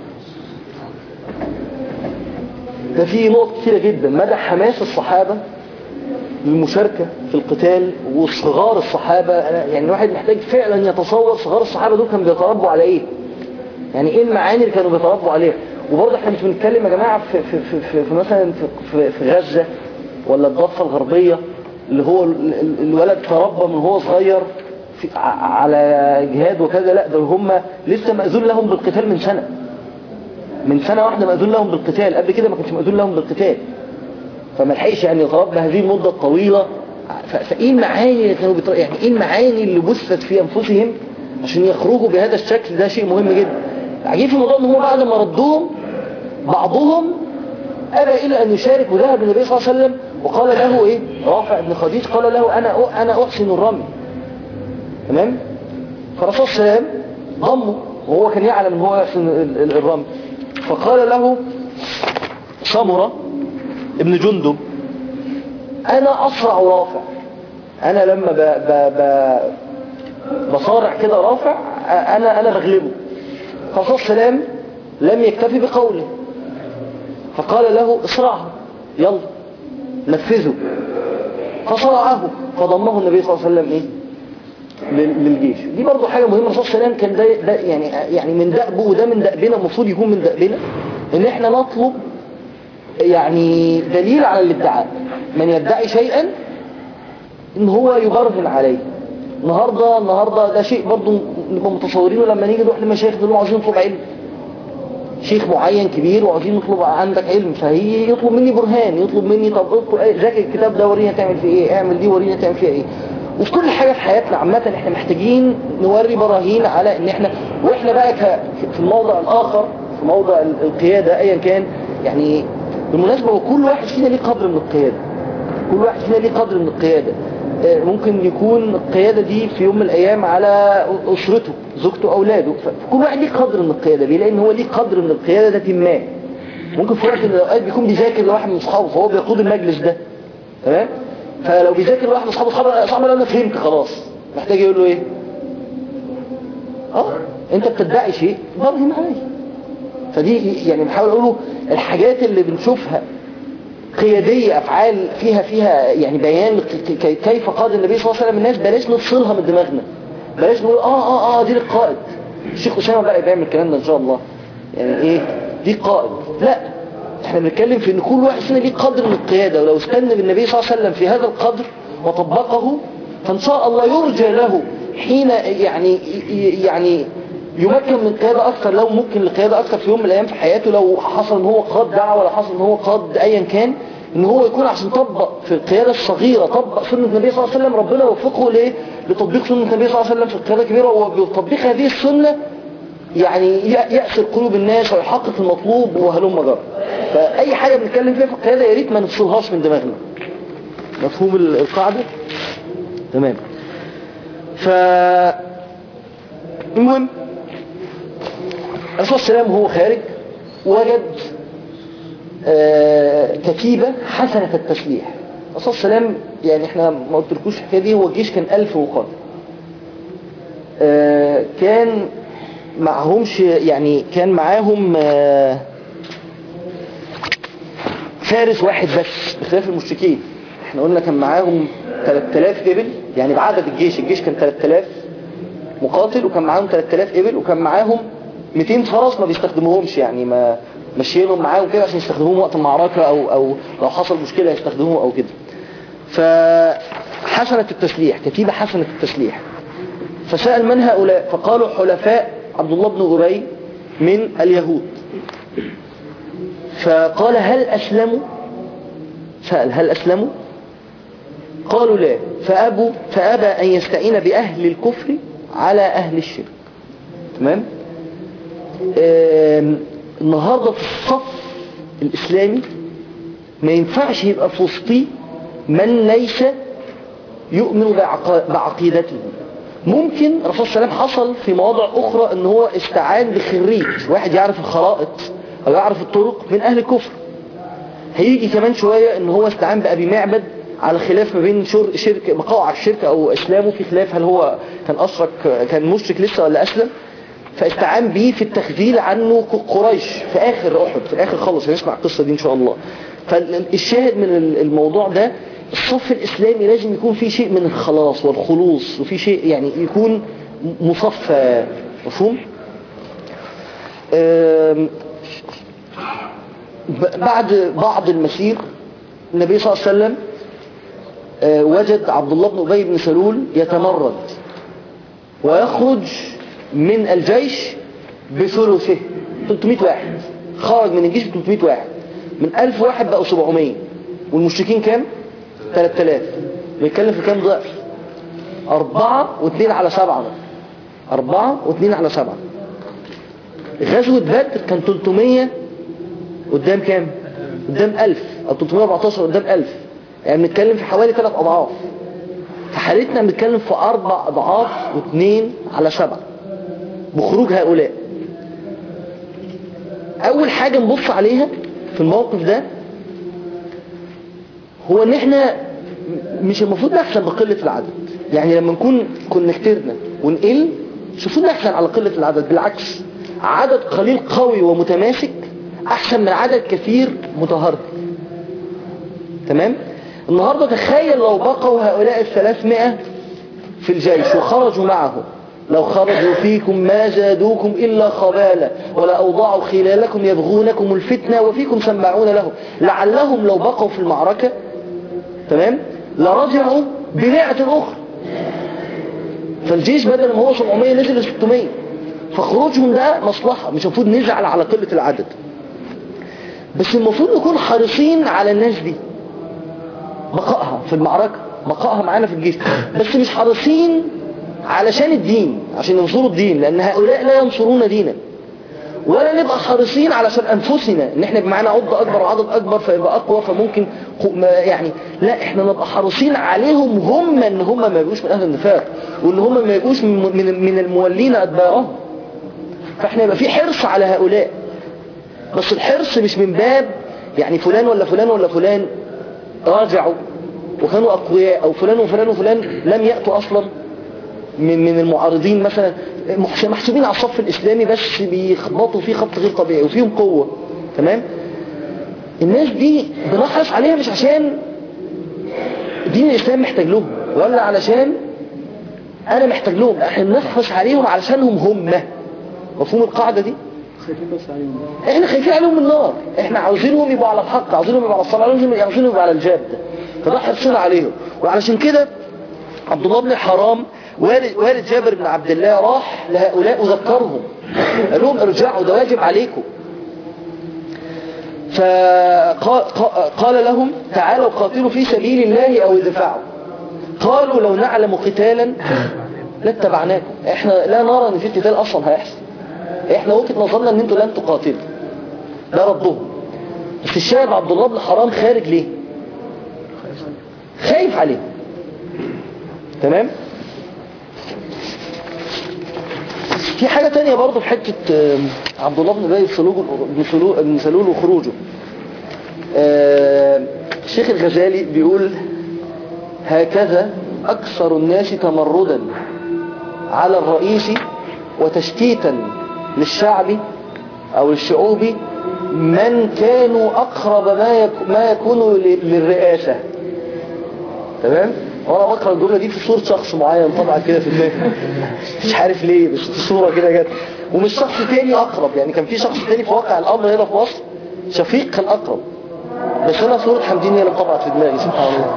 ده فيه نقط كثيرة جدا مدى حماس الصحابة للمشاركة في القتال وصغار الصحابة أنا- يعني الواحد محتاج فعلا يتصور صغار الصحابة دول كانوا بيتربوا على ايه يعني ايه المعاني اللي كانوا بيتربوا عليها وبرضه احنا مش بنتكلم يا جماعة في, في, في, في, في مثلا في, في, في غزة ولا الضفة الغربية اللي هو ال- ال- الولد تربى من هو صغير في ع- على جهاد وكذا لا ده هم لسه مأذون لهم بالقتال من سنة من سنة واحدة مأذون لهم بالقتال قبل كده ما كانش مأذون لهم بالقتال فما لحقش يعني يتربى هذه المدة الطويلة ف- فايه المعاني اللي كانوا بتر... يعني ايه المعاني اللي بثت في انفسهم عشان يخرجوا بهذا الشكل ده شيء مهم جدا العجيب في الموضوع ان هم بعد ما ردوهم بعضهم ابى الى ان يشارك وذهب النبي صلى الله عليه وسلم وقال له ايه رافع بن خديج قال له انا أ- انا احسن الرمي تمام فالرسول صلى الله عليه وسلم ضمه وهو كان يعلم ان هو يحسن ال- ال- الرمي فقال له سمرة ابن جندب انا اسرع رافع انا لما ب ب ب بصارع كده رافع انا انا بغلبه فالرسول صلى الله عليه وسلم لم يكتفي بقوله فقال له اصرعه يلا نفذه فصرعه فضمه النبي صلى الله عليه وسلم ايه لل- للجيش دي برضو حاجة مهمة الرسول صلى الله عليه وسلم كان ده, ده يعني يعني من دأبه وده من دأبنا المفروض يكون من دأبنا ان احنا نطلب يعني دليل على الادعاء من يدعي شيئا ان هو يبرهن عليه النهاردة النهاردة ده شيء برضو نبقى متصورينه لما نيجي نروح لمشايخ نقول له عاوزين نطلب علم شيخ معين كبير وعاوزين نطلب عندك علم فهي يطلب مني برهان يطلب مني طب اطلب ايه ذاكر الكتاب ده ورينا تعمل فيه ايه اعمل دي ورينا تعمل فيها ايه وفي كل حاجة في حياتنا عامة احنا محتاجين نوري براهين على ان احنا واحنا بقى ك- في الموضع الاخر في موضع ال- القيادة ايا كان يعني بالمناسبة وكل واحد فينا ليه قدر من القيادة كل واحد فينا ليه قدر من القيادة آه، ممكن يكون القيادة دي في يوم من الأيام على أسرته زوجته أولاده فكل واحد ليه قدر من القيادة بيلاقي إن هو ليه قدر من القيادة ده ما ممكن في وقت من الأوقات بيكون بيذاكر لواحد من أصحابه فهو بيقود المجلس ده تمام فلو بيذاكر لواحد من أصحابه أصحابه أصحابه قال أنا فهمت خلاص محتاج يقول له إيه اه انت بتدعي شيء برهن عليه فدي يعني بنحاول اقوله الحاجات اللي بنشوفها قيادية أفعال فيها فيها يعني بيان ك- ك- كيف قاد النبي صلى الله عليه وسلم الناس بلاش نفصلها من دماغنا بلاش نقول آه آه آه دي القائد الشيخ أسامة بقى بيعمل الكلام ده إن شاء الله يعني إيه دي قائد لا احنا بنتكلم في ان كل واحد فينا ليه قدر من القيادة ولو استنى بالنبي صلى الله عليه وسلم في هذا القدر وطبقه فإن شاء الله يرجى له حين يعني يعني يمكن من قيادة أكثر لو ممكن لقيادة أكثر في يوم من الأيام في حياته لو حصل ان هو قاد دعوة ولا حصل ان هو قاد أيا كان ان هو يكون عشان طبق في القيادة الصغيرة طبق سنة النبي صلى الله عليه وسلم ربنا وفقه ليه لتطبيق سنة النبي صلى الله عليه وسلم في القيادة الكبيرة وبتطبيق هذه السنة يعني ي- يأسر قلوب الناس ويحقق المطلوب وهلم جرى فأي حاجة بنتكلم فيها في القيادة يا ريت ما نفصلهاش من دماغنا مفهوم ال- القاعدة تمام ف المهم الرسول صلى الله عليه وسلم وهو خارج وجد آه، كتيبة حسنة التسليح الرسول صلى الله عليه وسلم يعني احنا ما قلتلكوش الحكايه دي هو الجيش كان ألف مقاتل آه، كان معهمش يعني كان معاهم آه، فارس واحد بس بخلاف المشركين احنا قلنا كان معاهم 3000 ابل يعني بعدد الجيش الجيش كان 3000 مقاتل وكان معاهم 3000 ابل وكان معاهم 200 فرس ما بيستخدموهمش يعني ما مشينهم معاهم كده عشان يستخدموهم وقت المعركة او او لو حصل مشكلة يستخدموهم او كده فحسنة التسليح كتيبة حسنة التسليح فسأل من هؤلاء فقالوا حلفاء عبد الله بن أبي من اليهود فقال هل أسلموا سأل هل أسلموا قالوا لا فأبوا فأبى أن يستعين بأهل الكفر على أهل الشرك تمام آم، النهاردة في الصف الإسلامي ما ينفعش يبقى في وسطيه من ليس يؤمن بعق- بعقيدته ممكن الرسول صلى الله عليه وسلم حصل في مواضع أخرى ان هو استعان بخريج واحد يعرف الخرائط أو يعرف الطرق من أهل الكفر هيجي كمان شوية ان هو استعان بأبي معبد على خلاف ما بين شر شرك بقاء على الشرك او اسلامه في خلاف هل هو كان اشرك كان مشرك لسه ولا اسلم فاستعان بيه في التخذيل عنه ق- قريش في اخر احد في الاخر خلص هنسمع القصة دي ان شاء الله فالشاهد من ال- الموضوع ده الصف الإسلامي لازم يكون فيه شيء من الخلاص والخلوص وفي شيء يعني يكون مصفى مفهوم آم، ب- بعد بعض المسير النبي صلى الله عليه وسلم آه، وجد عبد الله بن أبي بن سلول يتمرد ويخرج من الجيش بثلثه 300 واحد خرج من الجيش ب 300 واحد من 1000 واحد بقوا 700 والمشركين كام 3000 بيتكلم في كام ضعف أربعة واثنين على سبعة بقى. أربعة واثنين على سبعة غزوة بدر كان 300 قدام كام قدام 1000 أو 314 قدام 1000 يعني بنتكلم في حوالي ثلاث أضعاف في حالتنا بنتكلم في أربع أضعاف واثنين على سبعة بخروج هؤلاء أول حاجة نبص عليها في الموقف ده هو ان احنا مش المفروض نحزن بقلة العدد يعني لما نكون كونكترنا ونقل مش المفروض نحزن على قلة العدد بالعكس عدد قليل قوي ومتماسك احسن من عدد كثير متهرب تمام النهاردة تخيل لو بقوا هؤلاء الثلاثمائة في الجيش وخرجوا معه لو خرجوا فيكم ما زادوكم إلا خبالا ولا أوضعوا خلالكم يبغونكم الفتنة وفيكم سمعون له لعلهم لو بقوا في المعركة تمام لرجعوا بمئة أخرى فالجيش بدل ما هو 700 نزل ل 600 فخروجهم ده مصلحة مش المفروض نزعل على قلة العدد بس المفروض نكون حريصين على الناس دي بقائها في المعركة بقائها معانا في الجيش بس مش حريصين علشان الدين عشان ينصروا الدين لأن هؤلاء لا ينصرون دينا ولا نبقى حريصين علشان أنفسنا إن إحنا يبقى معانا عضة أكبر وعدد أكبر فيبقى أقوى فممكن خو- ما- يعني لا إحنا نبقى حريصين عليهم هم إن هم ما يبقوش من أهل النفاق وإن هم ما يبقوش من, من, من المولين أدبارهم فإحنا يبقى في حرص على هؤلاء بس الحرص مش من باب يعني فلان ولا فلان ولا فلان راجعوا وكانوا أقوياء أو فلان وفلان وفلان لم يأتوا أصلا من من المعارضين مثلا محس- محسوبين على الصف الإسلامي بس بيخبطوا فيه خبط غير طبيعي وفيهم قوة تمام الناس دي بنحرص عليها مش عشان دين الإسلام محتاج لهم ولا علشان أنا محتاج لهم لا، احنا بنحرص عليهم علشانهم هم مفهوم القاعدة دي خايفين بس عليهم احنا خايفين عليهم من النار احنا عاوزينهم يبقوا على الحق عاوزينهم يبقوا على الصلاة عاوزينهم عاوزينهم يبقوا على الجادة فده حرصنا عليهم وعلشان كده عبد الله بن حرام والد, والد جابر بن عبد الله راح لهؤلاء وذكرهم قال لهم ارجعوا ده واجب عليكم فقال لهم تعالوا قاتلوا في سبيل الله او ادفعوا قالوا لو نعلم قتالا لاتبعناكم احنا لا نرى ان في قتال اصلا هيحصل احنا وجهه نظرنا ان انتوا لن تقاتلوا ده ردهم بس الشاب عبد الله بن حرام خارج ليه خايف عليه تمام في حاجة تانية برضه في حتة آه، عبد الله بن ابي سلول بن سلول بن سلول وخروجه آه، الشيخ الغزالي بيقول هكذا أكثر الناس تمردا على الرئيس وتشتيتا للشعب أو الشعوب من كانوا أقرب ما يك- ما يكون ل- للرئاسة تمام وانا بقرا الجمله دي في صوره شخص معين طبعا كده في دماغي مش عارف ليه بس في صوره كده جت ومش شخص تاني اقرب يعني كان في شخص تاني في واقع الامر هنا في مصر شفيق كان اقرب بس انا صوره حمدين هي اللي طبعت في دماغي سبحان الله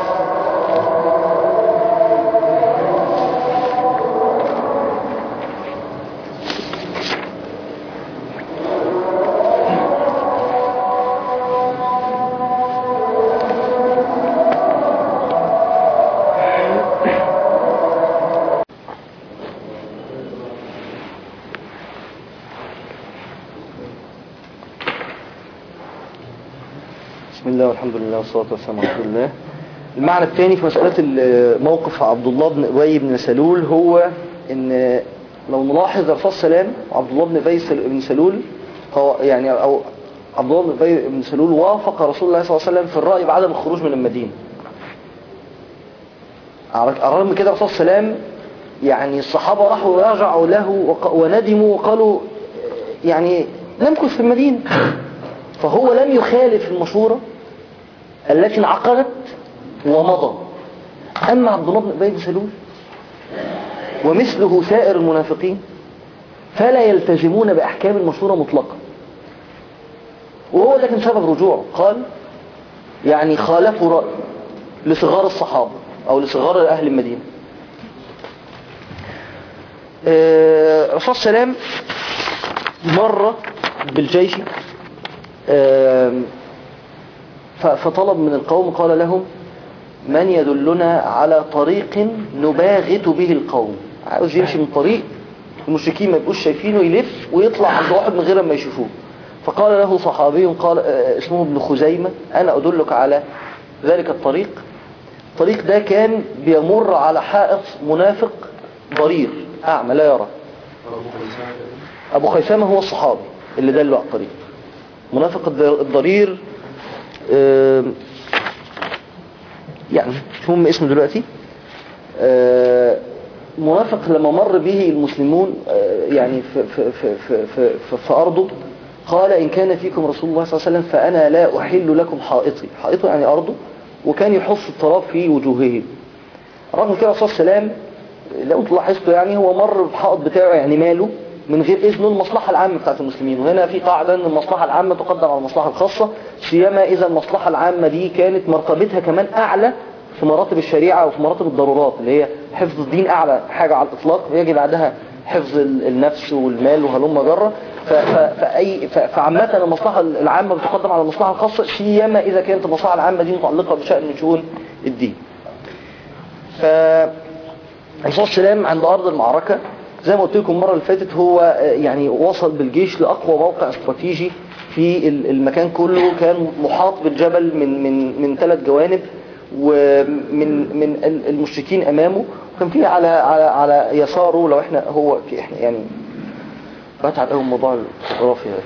بسم الله والحمد لله والصلاة والسلام على رسول الله المعنى الثاني في مسألة ال- موقف عبد الله بن أبي بن سلول هو ان لو نلاحظ الرسول سلام وعبد الله بن أبي سل- بن سلول هو يعني أو عبد الله بن أبي بن سلول وافق رسول الله صلى الله عليه وسلم في الرأي بعدم الخروج من المدينة على الرغم من كده الرسول سلام يعني الصحابة راحوا راجعوا له وق- وندموا وقالوا يعني نمكث في المدينة فهو لم يخالف المشورة التي انعقدت ومضى أما عبد الله بن أبي بن سلول ومثله سائر المنافقين فلا يلتزمون بأحكام المشورة مطلقا وهو ده كان سبب رجوعه قال يعني خالفوا رأي لصغار الصحابة أو لصغار أهل المدينة آه، الرسول صلى الله عليه وسلم مر بالجيش آه، ف- فطلب من القوم قال لهم من يدلنا على طريق نباغت به القوم عاوز يمشي من طريق المشركين ما يبقوش شايفينه يلف ويطلع عند واحد من غير ما يشوفوه فقال له صحابي قال آه، اسمه ابن خزيمة أنا أدلك على ذلك الطريق الطريق ده كان بيمر على حائط منافق ضرير أعمى لا يرى أبو خيثمة هو الصحابي اللي دله على الطريق منافق الض- الضرير آم، يعني مش مهم اسمه دلوقتي آه، منافق لما مر به المسلمون آه، يعني في, في, في, في, في, في, في أرضه قال إن كان فيكم رسول الله صلى الله عليه وسلم فأنا لا أحل لكم حائطي حائطه يعني أرضه وكان يحص التراب في وجوههم رغم كده الرسول صلى الله عليه وسلم لو انتوا لاحظتوا يعني هو مر بالحائط بتاعه يعني ماله من غير إذنه المصلحة العامة بتاعت المسلمين وهنا في قاعدة أن المصلحة العامة تقدم على المصلحة الخاصة سيما إذا المصلحة العامة دي كانت مرتبتها كمان أعلى في مراتب الشريعة وفي مراتب الضرورات اللي هي حفظ الدين أعلى حاجة على الإطلاق ويجي بعدها حفظ ال- النفس والمال وهلم جرة ف- ف- فأي ف- فعامة المصلحة العامة بتقدم على المصلحة الخاصة سيما إذا كانت المصلحة العامة دي متعلقة بشأن من شؤون الدين ف الرسول صلى الله عليه وسلم عند أرض المعركة زي ما قلت لكم المرة اللي فاتت هو آه، يعني وصل بالجيش لأقوى موقع استراتيجي في ال- المكان كله كان محاط بالجبل من من من ثلاث جوانب ومن من ال- المشركين أمامه وكان في على على على يساره لو احنا هو في احنا يعني بتعب قوي موضوع الجغرافيا ده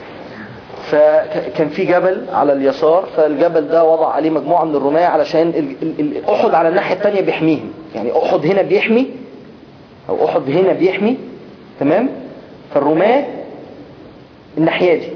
فكان في جبل على اليسار فالجبل ده وضع عليه مجموعة من الرماة علشان ال- ال- ال- أحد على الناحية التانية بيحميهم يعني أحد هنا بيحمي أو أحد هنا بيحمي تمام فالرماة الناحية دي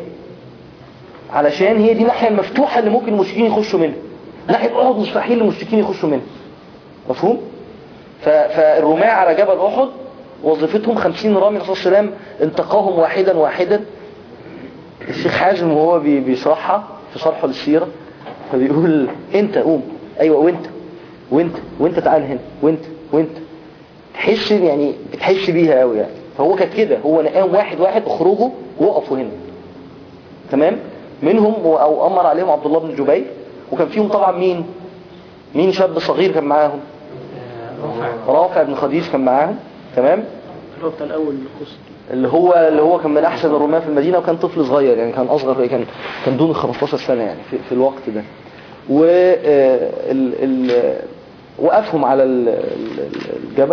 علشان هي دي الناحية المفتوحة اللي ممكن المشركين يخشوا منها ناحية أحد مستحيل المشركين يخشوا منها مفهوم؟ ف- فالرماة على جبل أحد وظيفتهم خمسين رامي الرسول صلى الله عليه وسلم انتقاهم واحدا واحدا الشيخ حازم وهو بي- بيشرحها في شرحه للسيرة فبيقول انت قوم ايوه وانت وانت وانت تعال هنا وانت وانت تحس يعني بتحس بيها قوي يعني فهو كانت كده هو نقام واحد واحد اخرجوا وقفوا هنا تمام منهم و- او امر عليهم عبد الله بن جبير وكان فيهم طبعا مين مين شاب صغير كان معاهم رافع بن خديج كان معاهم تمام اللي هو بتاع الأول القصة اللي هو اللي هو كان من احسن الرماة في المدينة وكان طفل صغير يعني كان اصغر كان كان دون ال 15 سنة يعني في, في الوقت ده و آه، ال ال وقفهم على ال- ال- الجبل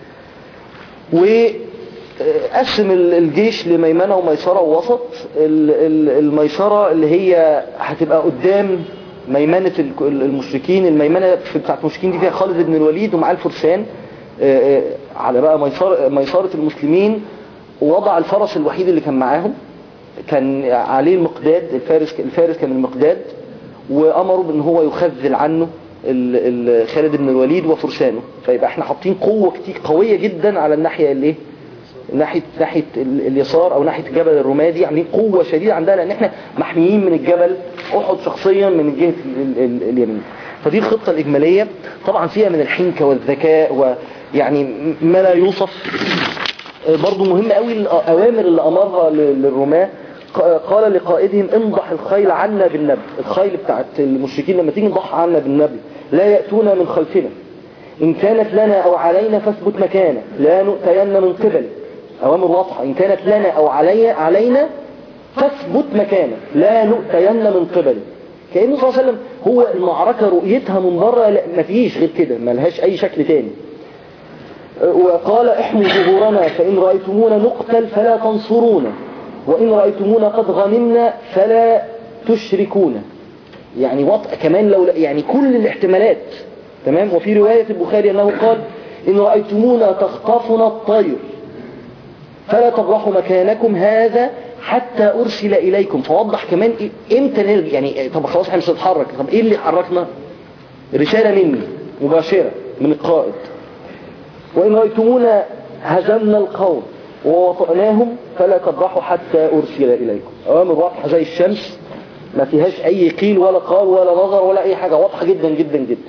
وقسم ال- الجيش لميمنة وميسرة ووسط ال- ال- الميسرة اللي هي هتبقى قدام ميمنة ال- المشركين الميمنة في- بتاعت المشركين دي فيها خالد بن الوليد ومعاه الفرسان آه، آه، على بقى ميسرة, ميسرة المسلمين ووضع الفرس الوحيد اللي كان معاهم كان عليه المقداد الفارس الفارس كان المقداد وامروا بان هو يخذل عنه ال- ال- خالد بن الوليد وفرسانه فيبقى احنا حاطين قوة كتير قوية جدا على الناحية الايه ناحية ناحية ال- اليسار او ناحية جبل الرمادي عاملين قوة شديدة عندنا لان احنا محميين من الجبل احد شخصيا من الجهة ال- ال- اليمين فدي الخطة الإجمالية طبعا فيها من الحنكة والذكاء ويعني ما لا يوصف برضو مهم قوي الأوامر اللي أمرها ل- للرماة ق- قال لقائدهم انضح الخيل عنا بالنبل الخيل بتاعت المشركين لما تيجي انضح عنا بالنبل لا يأتون من خلفنا إن كانت لنا أو علينا فاثبت مكانك لا نؤتين من قبلك أوامر واضحة إن كانت لنا أو علي علينا فاثبت مكانك لا نؤتين من قبلك كأنه صلى الله عليه وسلم هو المعركة رؤيتها من بره لا مفيش غير كده ملهاش أي شكل تاني وقال احموا ظهورنا فإن رأيتمونا نقتل فلا تنصرونا وإن رأيتمونا قد غنمنا فلا تشركونا يعني وطأ كمان لو يعني كل الاحتمالات تمام وفي رواية البخاري أنه قال إن رأيتمونا تخطفنا الطير فلا تبرحوا مكانكم هذا حتى أرسل إليكم فوضح كمان إيه- إمتى نرجع يعني طب خلاص احنا مش هنتحرك طب إيه اللي حركنا رسالة مني مباشرة من القائد وإن رأيتمونا هزمنا القوم ووطئناهم فلا تضحوا حتى أرسل إليكم أوامر واضحة زي الشمس ما فيهاش أي قيل ولا قال ولا نظر ولا أي حاجة واضحة جدا جدا جدا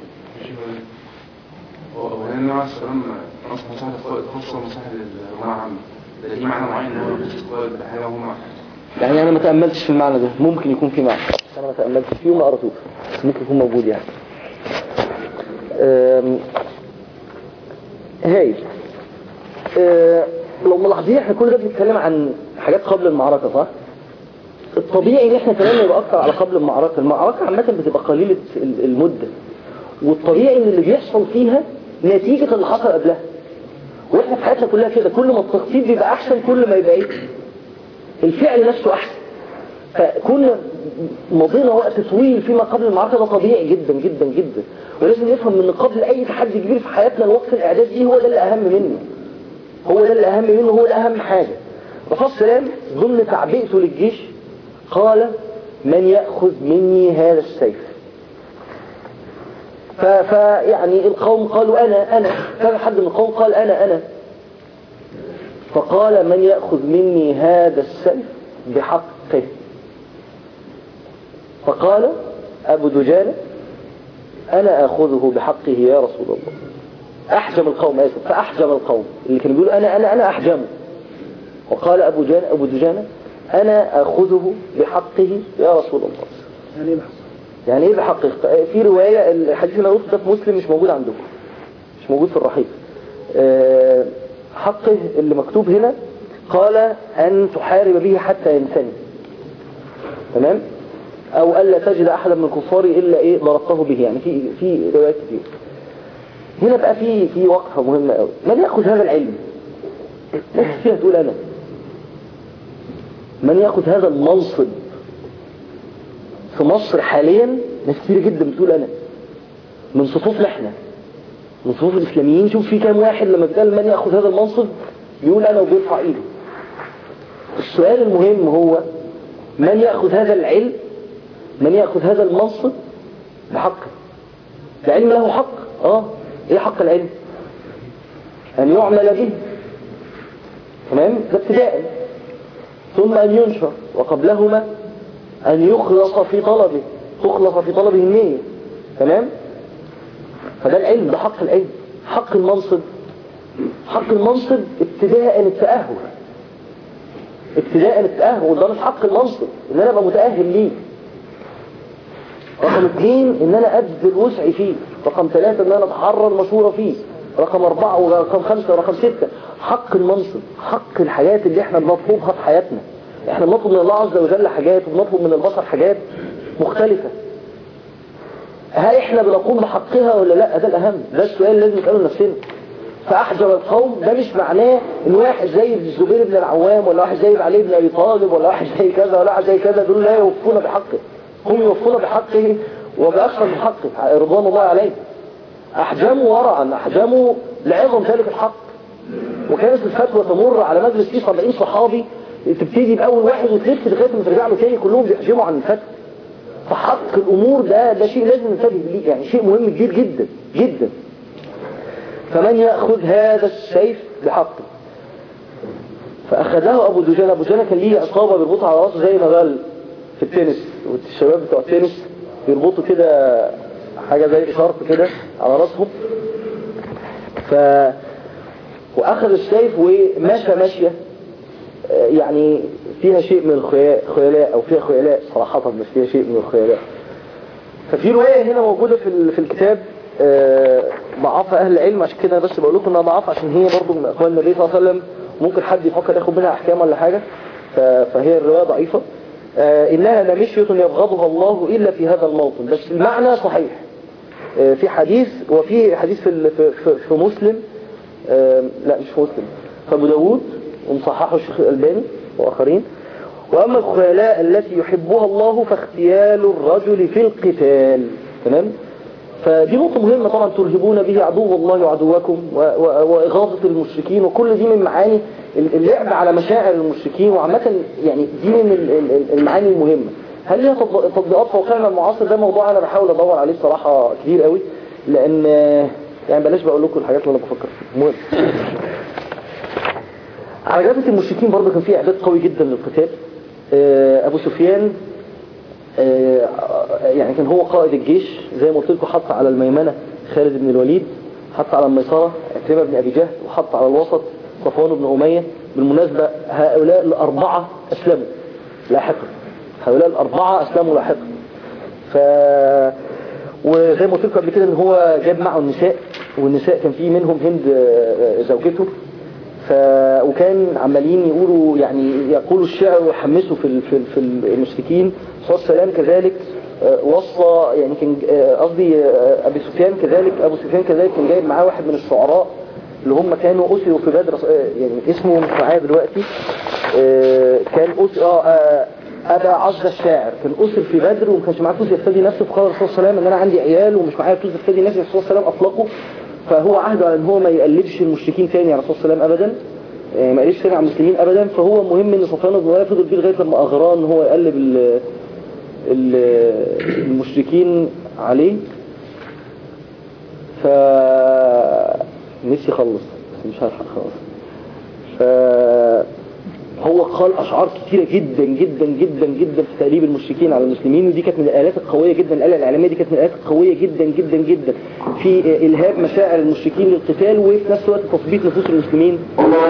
هو هنا النبي عليه الصلاة والسلام نص مساحة القائد خاصة مساحة الجماعة عامة ده ليه معنى معين ان هو يخص القائد بحاجة هم يعني أنا ما تأملتش في المعنى ده ممكن يكون في معنى بس أنا ما تأملتش فيه وما قرأتوش بس ممكن يكون موجود يعني أم، هاي أه، لو ملاحظين احنا كل ده بنتكلم عن حاجات قبل المعركة صح؟ الطبيعي ان احنا كلامنا يبقى اكتر على قبل المعركة المعركة عامة بتبقى قليلة ال- المدة والطبيعي ان اللي بيحصل فيها نتيجة اللي حصل قبلها واحنا في حياتنا كلها كده كل ما التخطيط بيبقى احسن كل ما يبقى ايه الفعل نفسه احسن فكنا مضينا وقت طويل فيما قبل المعركة ده طبيعي جدا جدا جدا ولازم نفهم ان قبل اي تحدي كبير في حياتنا الوقت الاعداد دي هو ده اللي اهم منه هو ده اللي اهم منه هو ده اهم حاجة الرسول صلى الله عليه وسلم ضمن تعبئته للجيش قال من يأخذ مني هذا السيف ف- فيعني القوم قالوا أنا أنا كان حد من القوم قال أنا أنا فقال من يأخذ مني هذا السيف بحقه فقال أبو دجانة أنا أخذه بحقه يا رسول الله أحجم القوم آسف فأحجم القوم اللي كانوا بيقولوا أنا أنا أنا أحجمه وقال أبو جان أبو دجانة أنا أخذه بحقه يا رسول الله يعني ايه بحث؟ يعني ايه بحقه في رواية الحديث اللي أنا قلته ده في مسلم مش موجود عندكم مش موجود في الرحيق آه، حقه اللي مكتوب هنا قال أن تحارب به حتى ينثني تمام أو ألا تجد أحدا من الكفار إلا إيه ضربته به يعني في في روايات كتير هنا بقى في في وقفة مهمة قوي من يأخذ هذا العلم ناس فيها تقول أنا من يأخذ هذا المنصب في مصر حاليا ناس كتير جدا بتقول أنا من صفوفنا احنا من صفوف الإسلاميين شوف في كام واحد لما بيتقال من يأخذ هذا المنصب يقول أنا وبيرفع إيده السؤال المهم هو من يأخذ هذا العلم من يأخذ هذا المنصب بحقه العلم له حق اه ايه حق العلم ان يعمل به تمام ده ابتداء ثم ان ينشر وقبلهما ان يخلص في طلبه تخلص في طلبه النية تمام فده العلم ده حق العلم حق المنصب حق المنصب ابتداء التأهل ابتداء التأهل وده مش حق المنصب ان انا ابقى متأهل ليه رقم اثنين ان انا ابذل وسعي فيه رقم ثلاثة ان انا اتحرر مشورة فيه رقم اربعة ورقم خمسة ورقم ستة حق المنصب حق الحاجات اللي احنا بنطلبها في حياتنا احنا بنطلب من الله عز وجل حاجات وبنطلب من البشر حاجات مختلفة هل احنا بنقوم بحقها ولا لا ده الاهم ده السؤال اللي لازم نسأله لنفسنا فأحجب القوم ده مش معناه ان واحد زي الزبير بن العوام ولا واحد زي علي بن ابي طالب ولا واحد زي كذا ولا واحد زي كذا دول لا يوفون بحقه هم يوفون بحقه وبأكثر من حقه رضوان الله عليه أحجموا ورعا أحجموا لعظم ذلك الحق وكانت الفتوى تمر على مجلس فيه 70 صحابي تبتدي بأول واحد وتلف لغاية ما ترجع له تاني كلهم بيحجموا عن الفتوى فحق الأمور ده ده شيء لازم ننتبه ليه يعني شيء مهم كبير جدا جدا فمن يأخذ هذا السيف بحقه فأخذه أبو دجانة أبو دجانة كان ليه عصابة بيربطها على راسه زي ما قال في التنس والشباب بتوع التنس بيربطوا كده حاجة زي شرط كده على راسهم ف وأخذ السيف ومشى مشية آه، يعني فيها شيء من الخيلاء خيلاء أو فيها خيلاء صراحة مش فيها شيء من الخيلاء ففي رواية هنا موجودة في ال- في الكتاب آه، ضعفها أهل العلم عشان كده بس بقول لكم انها ضعف عشان هي برضو من أقوال النبي صلى الله عليه وسلم ممكن حد يفكر ياخد منها أحكام ولا حاجة ف- فهي الرواية ضعيفة آه، إنها لمشية يبغضها الله إلا في هذا الموطن بس المعنى صحيح آه، في حديث وفي حديث في ال- في, في, في مسلم آه، لا مش في مسلم في أبو داود ومصححه الشيخ الألباني وآخرين وأما الخيلاء التي يحبها الله فاختيال الرجل في القتال تمام فدي نقطة مهمة طبعا ترهبون به عدو الله وعدوكم و- و- وإغاظة المشركين وكل دي من معاني اللعب على مشاعر المشركين وعامة يعني دي من ال- ال- المعاني المهمة هل ليها تطبيق- تطبيقات في واقعنا المعاصر ده موضوع أنا بحاول أدور عليه الصراحة كتير قوي لان يعني بلاش بقول لكم الحاجات اللي انا بفكر فيها المهم على جبهة المشركين برضه كان في اعداد قوي جدا للقتال آه، ابو سفيان آه، يعني كان هو قائد الجيش زي ما قلت لكم حط على الميمنة خالد بن الوليد حط على الميسرة عكرمة بن ابي جهل وحط على الوسط صفوان بن امية بالمناسبة هؤلاء الاربعة اسلموا لاحقا هؤلاء الاربعة اسلموا لاحقا ف وزي ما قلت لكم قبل كده ان هو جاب معه النساء والنساء كان في منهم هند آه، زوجته ف... وكان عمالين يقولوا يعني يقولوا الشعر ويحمسوا في ال... في, ال... في المشركين صلى السلام كذلك آه، وصى يعني كان آه، قصدي آه، ابي سفيان كذلك ابو سفيان كذلك كان جايب معاه واحد من الشعراء اللي هم كانوا اسروا في بدر آه، يعني اسمه مش معايا دلوقتي آه، كان أسر اه آه، ابا عز الشاعر كان اسر في بدر وما كانش معاه فلوس يفتدي نفسه فقال الرسول صلى الله عليه وسلم ان انا عندي عيال ومش معايا فلوس يفتدي نفسي الرسول صلى الله عليه وسلم اطلقه فهو عهده على ان هو ما يقلبش المشركين تاني على الرسول صلى الله عليه وسلم ابدا آه، ما يقلبش تاني على المسلمين ابدا فهو مهم ان سفيان بن أمية فضل بيه لغايه لما اغراه ان هو يقلب ال- ال- المشركين عليه ف نفسي اخلص بس مش هلحق خلاص ف هو قال اشعار كتيره جدا جدا جدا جدا في تقليب المشركين على المسلمين ودي كانت من الالات القويه جدا الاله الاعلاميه دي كانت من الالات القويه جدا جدا جدا في الهاب مشاعر المشركين للقتال وفي نفس الوقت تثبيت نفوس المسلمين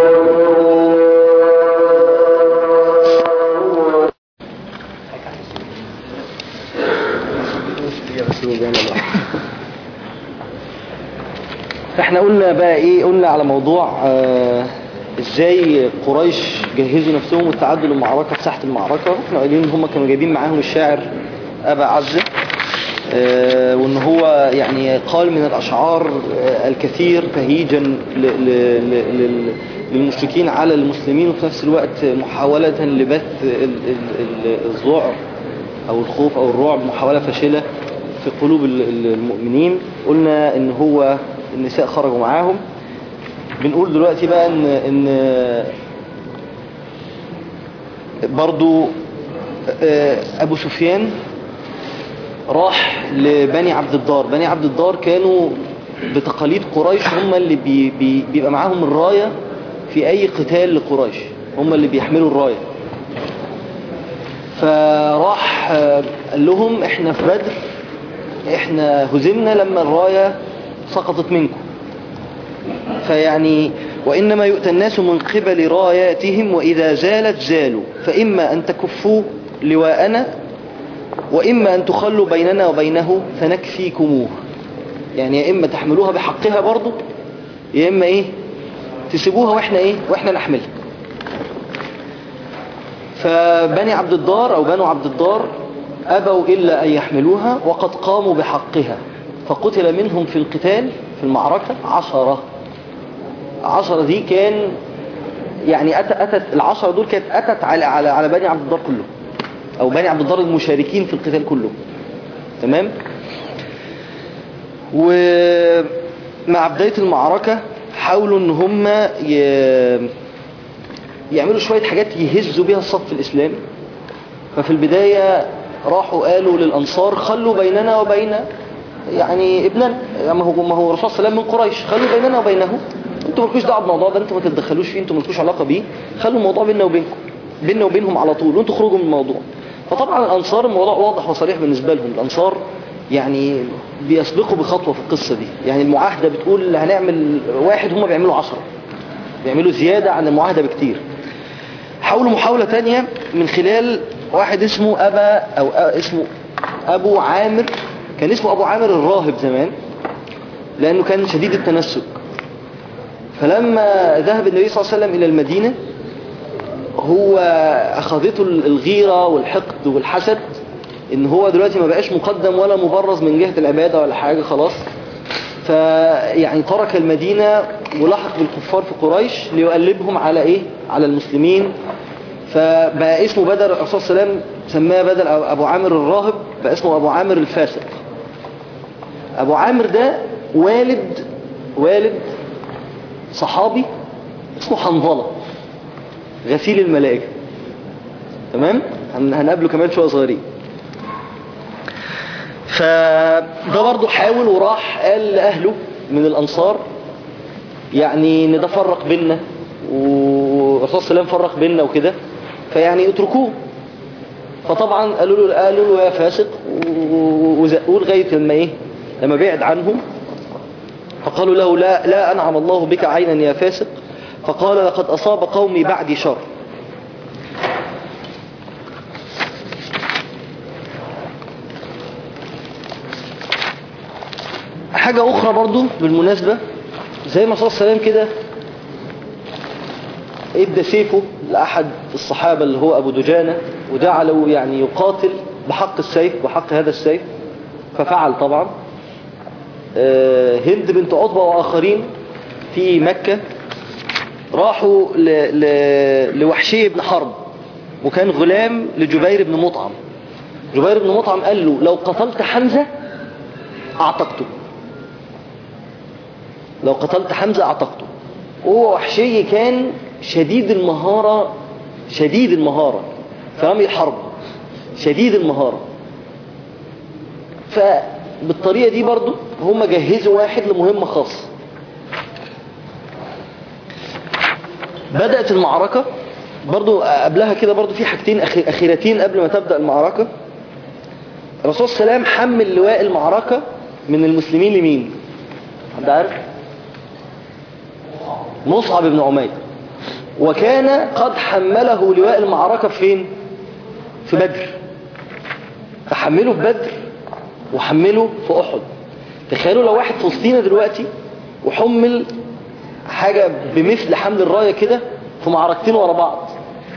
احنا قلنا بقى ايه قلنا على موضوع آه ازاي قريش جهزوا نفسهم والتعدوا للمعركة في ساحة المعركة احنا قايلين ان هم كانوا جايبين معاهم الشاعر ابا عزة آه وان هو يعني قال من الاشعار آه الكثير تهيجا ل- ل- ل- لل- للمشركين على المسلمين وفي نفس الوقت محاولة لبث ال- ال- ال- الذعر او الخوف او الرعب محاولة فاشلة في قلوب ال- ال- المؤمنين قلنا ان هو النساء خرجوا معاهم بنقول دلوقتي بقى ان ان برضو آه، ابو سفيان راح لبني عبد الدار بني عبد الدار كانوا بتقاليد قريش هم اللي بي بي بيبقى معاهم الراية في اي قتال لقريش هم اللي بيحملوا الراية فراح آه، قال لهم احنا في بدر احنا هزمنا لما الراية سقطت منكم فيعني وإنما يؤتى الناس من قبل راياتهم وإذا زالت زالوا فإما أن تكفوا لواءنا وإما أن تخلوا بيننا وبينه فنكفيكموه يعني يا إما تحملوها بحقها برضو يا إما إيه تسيبوها وإحنا إيه وإحنا نحملها فبني عبد الدار أو بنو عبد الدار أبوا إلا أن يحملوها وقد قاموا بحقها فقتل منهم في القتال في المعركة عشرة عشرة دي كان يعني أتت, أتت العشرة دول كانت أتت على, على, على بني عبد الدار كله أو بني عبد الدار المشاركين في القتال كله تمام ومع بداية المعركة حاولوا ان هم ي... يعملوا شوية حاجات يهزوا بيها الصف الإسلامي ففي البداية راحوا قالوا للأنصار خلوا بيننا وبين يعني ابننا ما هو ما هو الرسول صلى الله عليه وسلم من قريش خلوا بيننا وبينه انتوا مالكوش دعوه بالموضوع ده انتوا ما تتدخلوش فيه انتوا مالكوش علاقه بيه خلوا الموضوع بيننا وبينكم بيننا وبينهم على طول وانتوا خرجوا من الموضوع فطبعا الانصار الموضوع واضح وصريح بالنسبه لهم الانصار يعني بيسبقوا بخطوه في القصه دي يعني المعاهده بتقول هنعمل واحد هم بيعملوا عشرة بيعملوا زياده عن المعاهده بكتير حاولوا محاوله تانية من خلال واحد اسمه ابا او اسمه ابو عامر كان اسمه ابو عامر الراهب زمان لانه كان شديد التنسك فلما ذهب النبي صلى الله عليه وسلم الى المدينة هو اخذته الغيرة والحقد والحسد ان هو دلوقتي ما بقاش مقدم ولا مبرز من جهة العبادة ولا حاجة خلاص فيعني ترك المدينة ولحق بالكفار في قريش ليقلبهم على ايه على المسلمين فبقى اسمه بدل الرسول صلى الله عليه وسلم سماه بدل ابو عامر الراهب بقى اسمه ابو عامر الفاسق ابو عامر ده والد والد صحابي اسمه حنظلة غسيل الملائكة تمام هن- هنقابله كمان شوية صغيرين فده برضه حاول وراح قال لأهله من الأنصار يعني ان ده فرق بيننا والرسول صلى الله عليه وسلم فرق بيننا وكده فيعني اتركوه فطبعا قالوا له قالوا له يا فاسق و- وزقوه لغايه لما ايه لما بعد عنهم فقالوا له لا لا انعم الله بك عينا يا فاسق فقال لقد اصاب قومي بعدي شر حاجة أخرى برضو بالمناسبة زي ما صلى الله عليه وسلم كده ادى سيفه لأحد الصحابة اللي هو أبو دجانة وجعله يعني يقاتل بحق السيف بحق هذا السيف ففعل طبعا آه، هند بنت عتبة وآخرين في مكة راحوا ل... ل... لوحشي بن حرب وكان غلام لجبير بن مطعم جبير بن مطعم قال له لو قتلت حمزة أعتقته لو قتلت حمزة أعتقته هو وحشي كان شديد المهارة شديد المهارة في رمي الحرب شديد المهارة فبالطريقة دي برضو هم جهزوا واحد لمهمة خاصة بدأت المعركة برضو قبلها كده برضو في حاجتين أخي- أخيرتين قبل ما تبدأ المعركة الرسول صلى الله عليه وسلم حمل لواء المعركة من المسلمين لمين حد عارف مصعب بن عمير وكان قد حمله لواء المعركة فين في بدر فحمله في بدر وحمله في أحد تخيلوا لو واحد في وسطينا دلوقتي وحمل حاجة بمثل حمل الراية كده في معركتين ورا بعض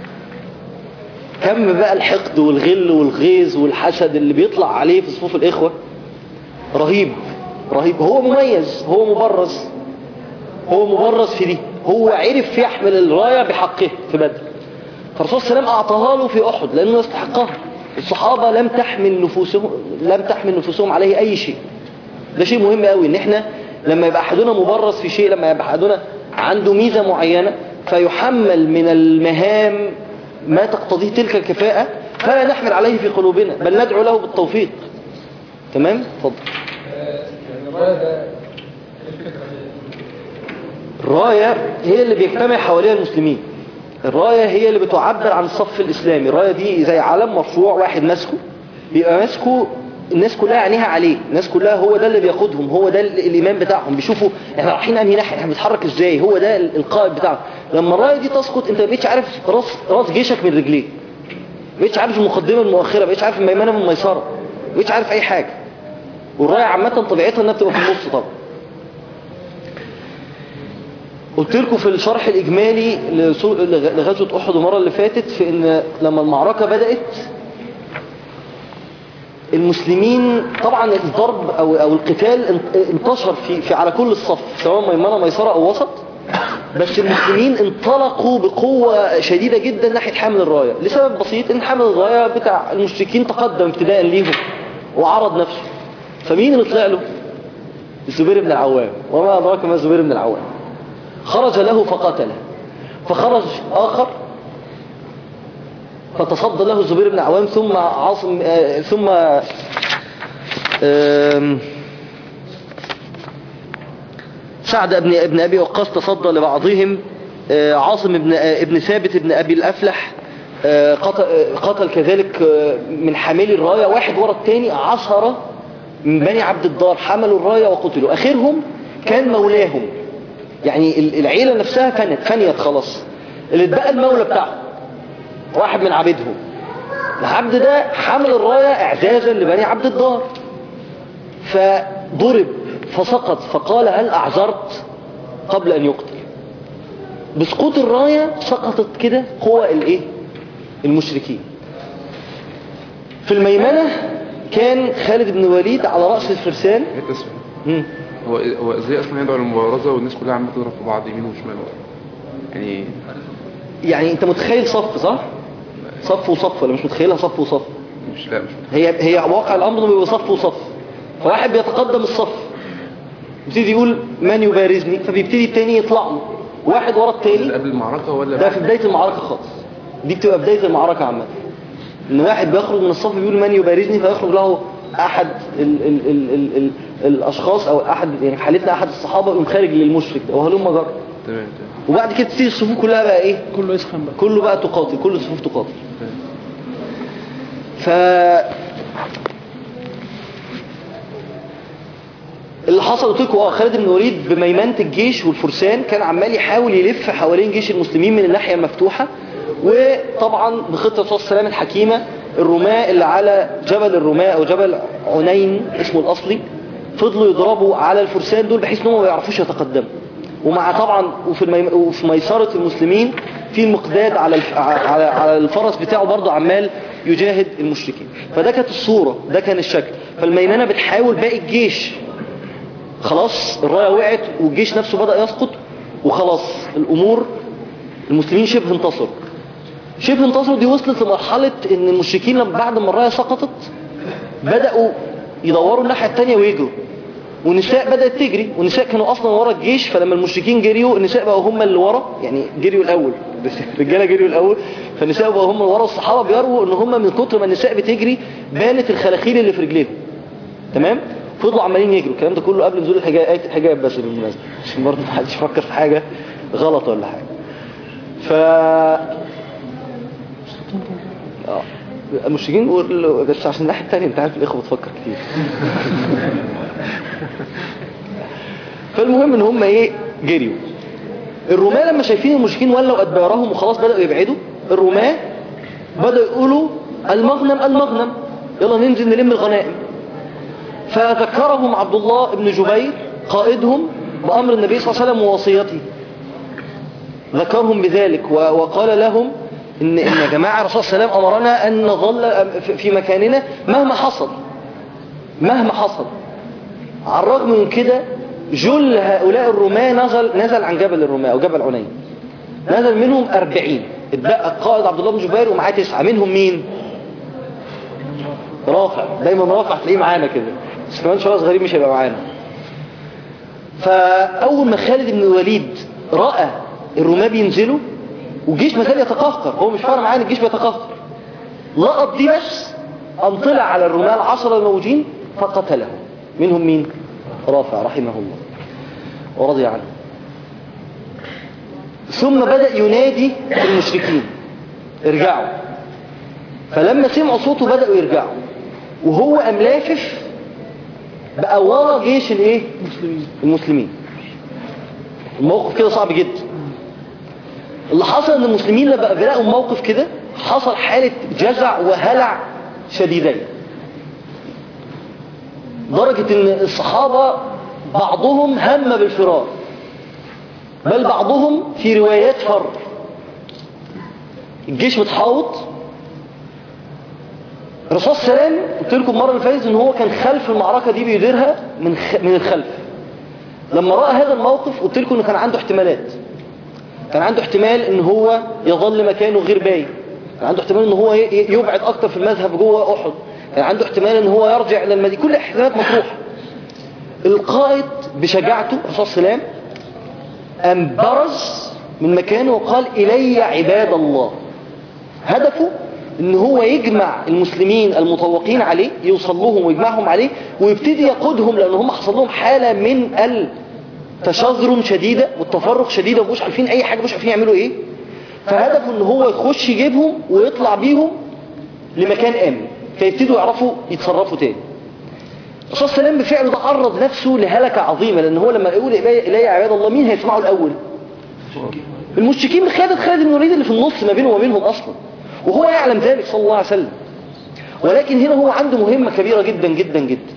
كم بقى الحقد والغل والغيظ والحسد اللي بيطلع عليه في صفوف الإخوة رهيب رهيب هو مميز هو مبرز هو مبرز في دي هو عرف يحمل الراية بحقه في بدر فالرسول صلى الله عليه وسلم أعطاها له في أحد لأنه يستحقها الصحابة لم تحمل نفوسهم لم تحمل نفوسهم عليه أي شيء ده شيء مهم قوي ان احنا لما يبقى احدنا مبرز في شيء لما يبقى احدنا عنده ميزة معينة فيحمل من المهام ما تقتضيه تلك الكفاءة فلا نحمل عليه في قلوبنا بل ندعو له بالتوفيق تمام اتفضل الراية هي اللي بيجتمع حواليها المسلمين الراية هي اللي بتعبر عن الصف الإسلامي الراية دي زي علم مرفوع واحد ماسكه بيبقى ماسكه الناس كلها عينيها عليه الناس كلها هو ده اللي بيقودهم هو ده ال- الإمام بتاعهم بيشوفوا احنا رايحين انهي ناحية احنا بنتحرك ازاي هو ده ال- القائد بتاعهم لما الراية دي تسقط انت ما بقتش عارف راس راس جيشك من رجليه ما بقتش عارف المقدمة من المؤخرة ما بقتش عارف الميمنة من الميسرة ما بقتش عارف أي حاجة والراية عامة طبيعتها انها بتبقى في النص طبعا قلت لكم في الشرح الإجمالي لسو- لغ- لغزوة أحد المرة اللي فاتت في إن لما المعركة بدأت المسلمين طبعا الضرب أو, أو القتال ان- انتشر في, في على كل الصف سواء ميمنة ميسرة أو وسط بس المسلمين انطلقوا بقوة شديدة جدا ناحية حامل الراية لسبب بسيط ان حامل الراية بتاع المشركين تقدم ابتداء ليهم وعرض نفسه فمين اللي طلع له الزبير بن العوام وما أدراك ما الزبير بن العوام خرج له فقتله فخرج آخر فتصدى له الزبير بن عوام ثم عاصم آه، ثم آم، سعد بن ابن أبي وقاص تصدى لبعضهم آه، عاصم ابن آه، ابن ثابت ابن أبي الأفلح آه، قتل, آه، قتل كذلك آه، من حاملي الراية واحد ورا الثاني عشرة من بني عبد الدار حملوا الراية وقتلوا آخرهم كان مولاهم يعني ال- العيلة نفسها فنت فنيت خلاص اللي اتبقى المولى بتاعه واحد من عبيدهم العبد ده حمل الراية اعزازا لبني عبد الدار فضرب فسقط فقال هل اعذرت قبل ان يقتل بسقوط الراية سقطت كده قوى الايه المشركين في الميمنة كان خالد بن وليد على رأس الفرسان حته اسمها مم. هو هو ازاي اصلا يدعو للمبارزه والناس كلها عماله تضرب في بعض يمين وشمال يعني يعني انت متخيل صف صح صف وصف ولا مش متخيلها صف وصف مش لا مش هي هي واقع الامر انه بيبقى صف وصف فواحد بيتقدم الصف يبتدي يقول من يبارزني فبيبتدي التاني يطلع له واحد ورا ده التاني قبل المعركه ولا ده بعد؟ في بداية المعركة خالص دي بتبقى بداية المعركة عامة ان واحد بيخرج من الصف بيقول من يبارزني فيخرج له احد ال ال ال ال ال الاشخاص او احد يعني في حالتنا احد الصحابه يقوم خارج للمشرك ده وهلم جر تمام تمام وبعد كده تصير الصفوف كلها بقى ايه كله يسخن بقى كله بقى تقاتل كل الصفوف تقاتل ف اللي حصل قلت لكم اه خالد بن الوليد بميمنه الجيش والفرسان كان عمال يحاول يلف حوالين جيش المسلمين من الناحيه المفتوحه وطبعا بخطه الرسول صلى الله عليه وسلم الحكيمه الرماة اللي على جبل الرماة او جبل عنين اسمه الاصلي فضلوا يضربوا على الفرسان دول بحيث انهم ما يعرفوش يتقدموا ومع طبعا وفي, الميم... وفي ميسرة المسلمين في المقداد على الف... على على الفرس بتاعه برضه عمال يجاهد المشركين فده كانت الصورة ده كان الشكل فالميمنة بتحاول باقي الجيش خلاص الراية وقعت والجيش نفسه بدأ يسقط وخلاص الأمور المسلمين شبه انتصروا شبه انتصروا دي وصلت لمرحلة ان المشركين لما بعد ما الراية سقطت بدأوا يدوروا الناحية التانية ويجروا والنساء بدأت تجري والنساء كانوا أصلا ورا الجيش فلما المشركين جريوا النساء بقوا هم اللي ورا يعني جريوا الأول الرجالة جريوا الأول فالنساء بقوا هم اللي ورا والصحابة بيروا ان هم من كتر ما النساء بتجري بانت الخلاخيل اللي في رجليهم تمام فضلوا عمالين يجروا الكلام ده كله قبل نزول الحجاب آية الحجاب بس بالمناسبة عشان برضه ما حدش يفكر في حاجة غلط ولا حاجة ف اه المشركين بيقولوا- بس عشان الناحية التانية انت عارف الاخوة بتفكر كتير فالمهم ان هم ايه جريوا الرماة لما شايفين المشركين ولوا ادبارهم وخلاص بدأوا يبعدوا الرماة بدأوا يقولوا المغنم المغنم يلا ننزل نلم الغنائم فذكرهم عبد الله بن جبير قائدهم بأمر النبي صلى الله عليه وسلم ووصيته ذكرهم بذلك و- وقال لهم إن, إن يا جماعة الرسول صلى الله عليه وسلم أمرنا أن نظل في- في مكاننا مهما حصل مهما حصل على الرغم من كده جل هؤلاء الرماة نزل, نزل عن جبل الرماة أو جبل عنين نزل منهم أربعين اتبقى القائد عبد الله بن جبير ومعاه تسعة منهم مين رافع دايما رافع تلاقيه معانا كده بس كمان شوية صغيرين مش هيبقى معانا فأول ما خالد بن الوليد رأى الرماة بينزلوا والجيش ما زال يتقهقر هو مش فارق معانا الجيش بيتقهقر لقط دي بس أن طلع على الرماة العشرة الموجين فقتلهم منهم مين رافع رحمه الله ورضي عنه ثم بدأ ينادي المشركين ارجعوا فلما سمعوا صوته بدأوا يرجعوا وهو قام لافف بقى ورا جيش الايه مسلمين المسلمين الموقف كده صعب جدا اللي حصل ان المسلمين لما بقى بيلاقوا الموقف كده حصل حالة جزع وهلع شديدين درجة ان الصحابة بعضهم هم بالفرار بل بعضهم في روايات فر الجيش متحاوط الرسول صلى الله عليه وسلم قلت لكم المره اللي فاتت ان هو كان خلف المعركه دي بيديرها من خ... من الخلف لما راى هذا الموقف قلت لكم انه كان عنده احتمالات كان عنده احتمال ان هو يظل مكانه غير باين كان عنده احتمال ان هو ي- يبعد اكتر في المذهب جوه احد كان عنده احتمال ان هو يرجع الى المدينه كل الاحتمالات مطروحه القائد بشجاعته الرسول صلى الله عليه وسلم أن برز من مكانه وقال إلي عباد الله هدفه ان هو يجمع المسلمين المطوقين عليه يوصل لهم ويجمعهم عليه ويبتدي يقودهم لان هم حصل لهم حالة من التشذرم شديدة والتفرق شديدة ومش عارفين اي حاجة مش عارفين يعملوا ايه فهدفه ان هو يخش يجيبهم ويطلع بيهم لمكان امن فيبتدوا يعرفوا يتصرفوا تاني الرسول صلى الله عليه وسلم بفعله ده عرض نفسه لهلكة عظيمة لان هو لما يقول إلي إلي عباد الله مين هيسمعه الاول المشركين بخالد خالد بن الوليد اللي في النص ما بينه وبينهم اصلا وهو يعلم ذلك صلى الله عليه وسلم ولكن هنا هو عنده مهمة كبيرة جدا جدا جدا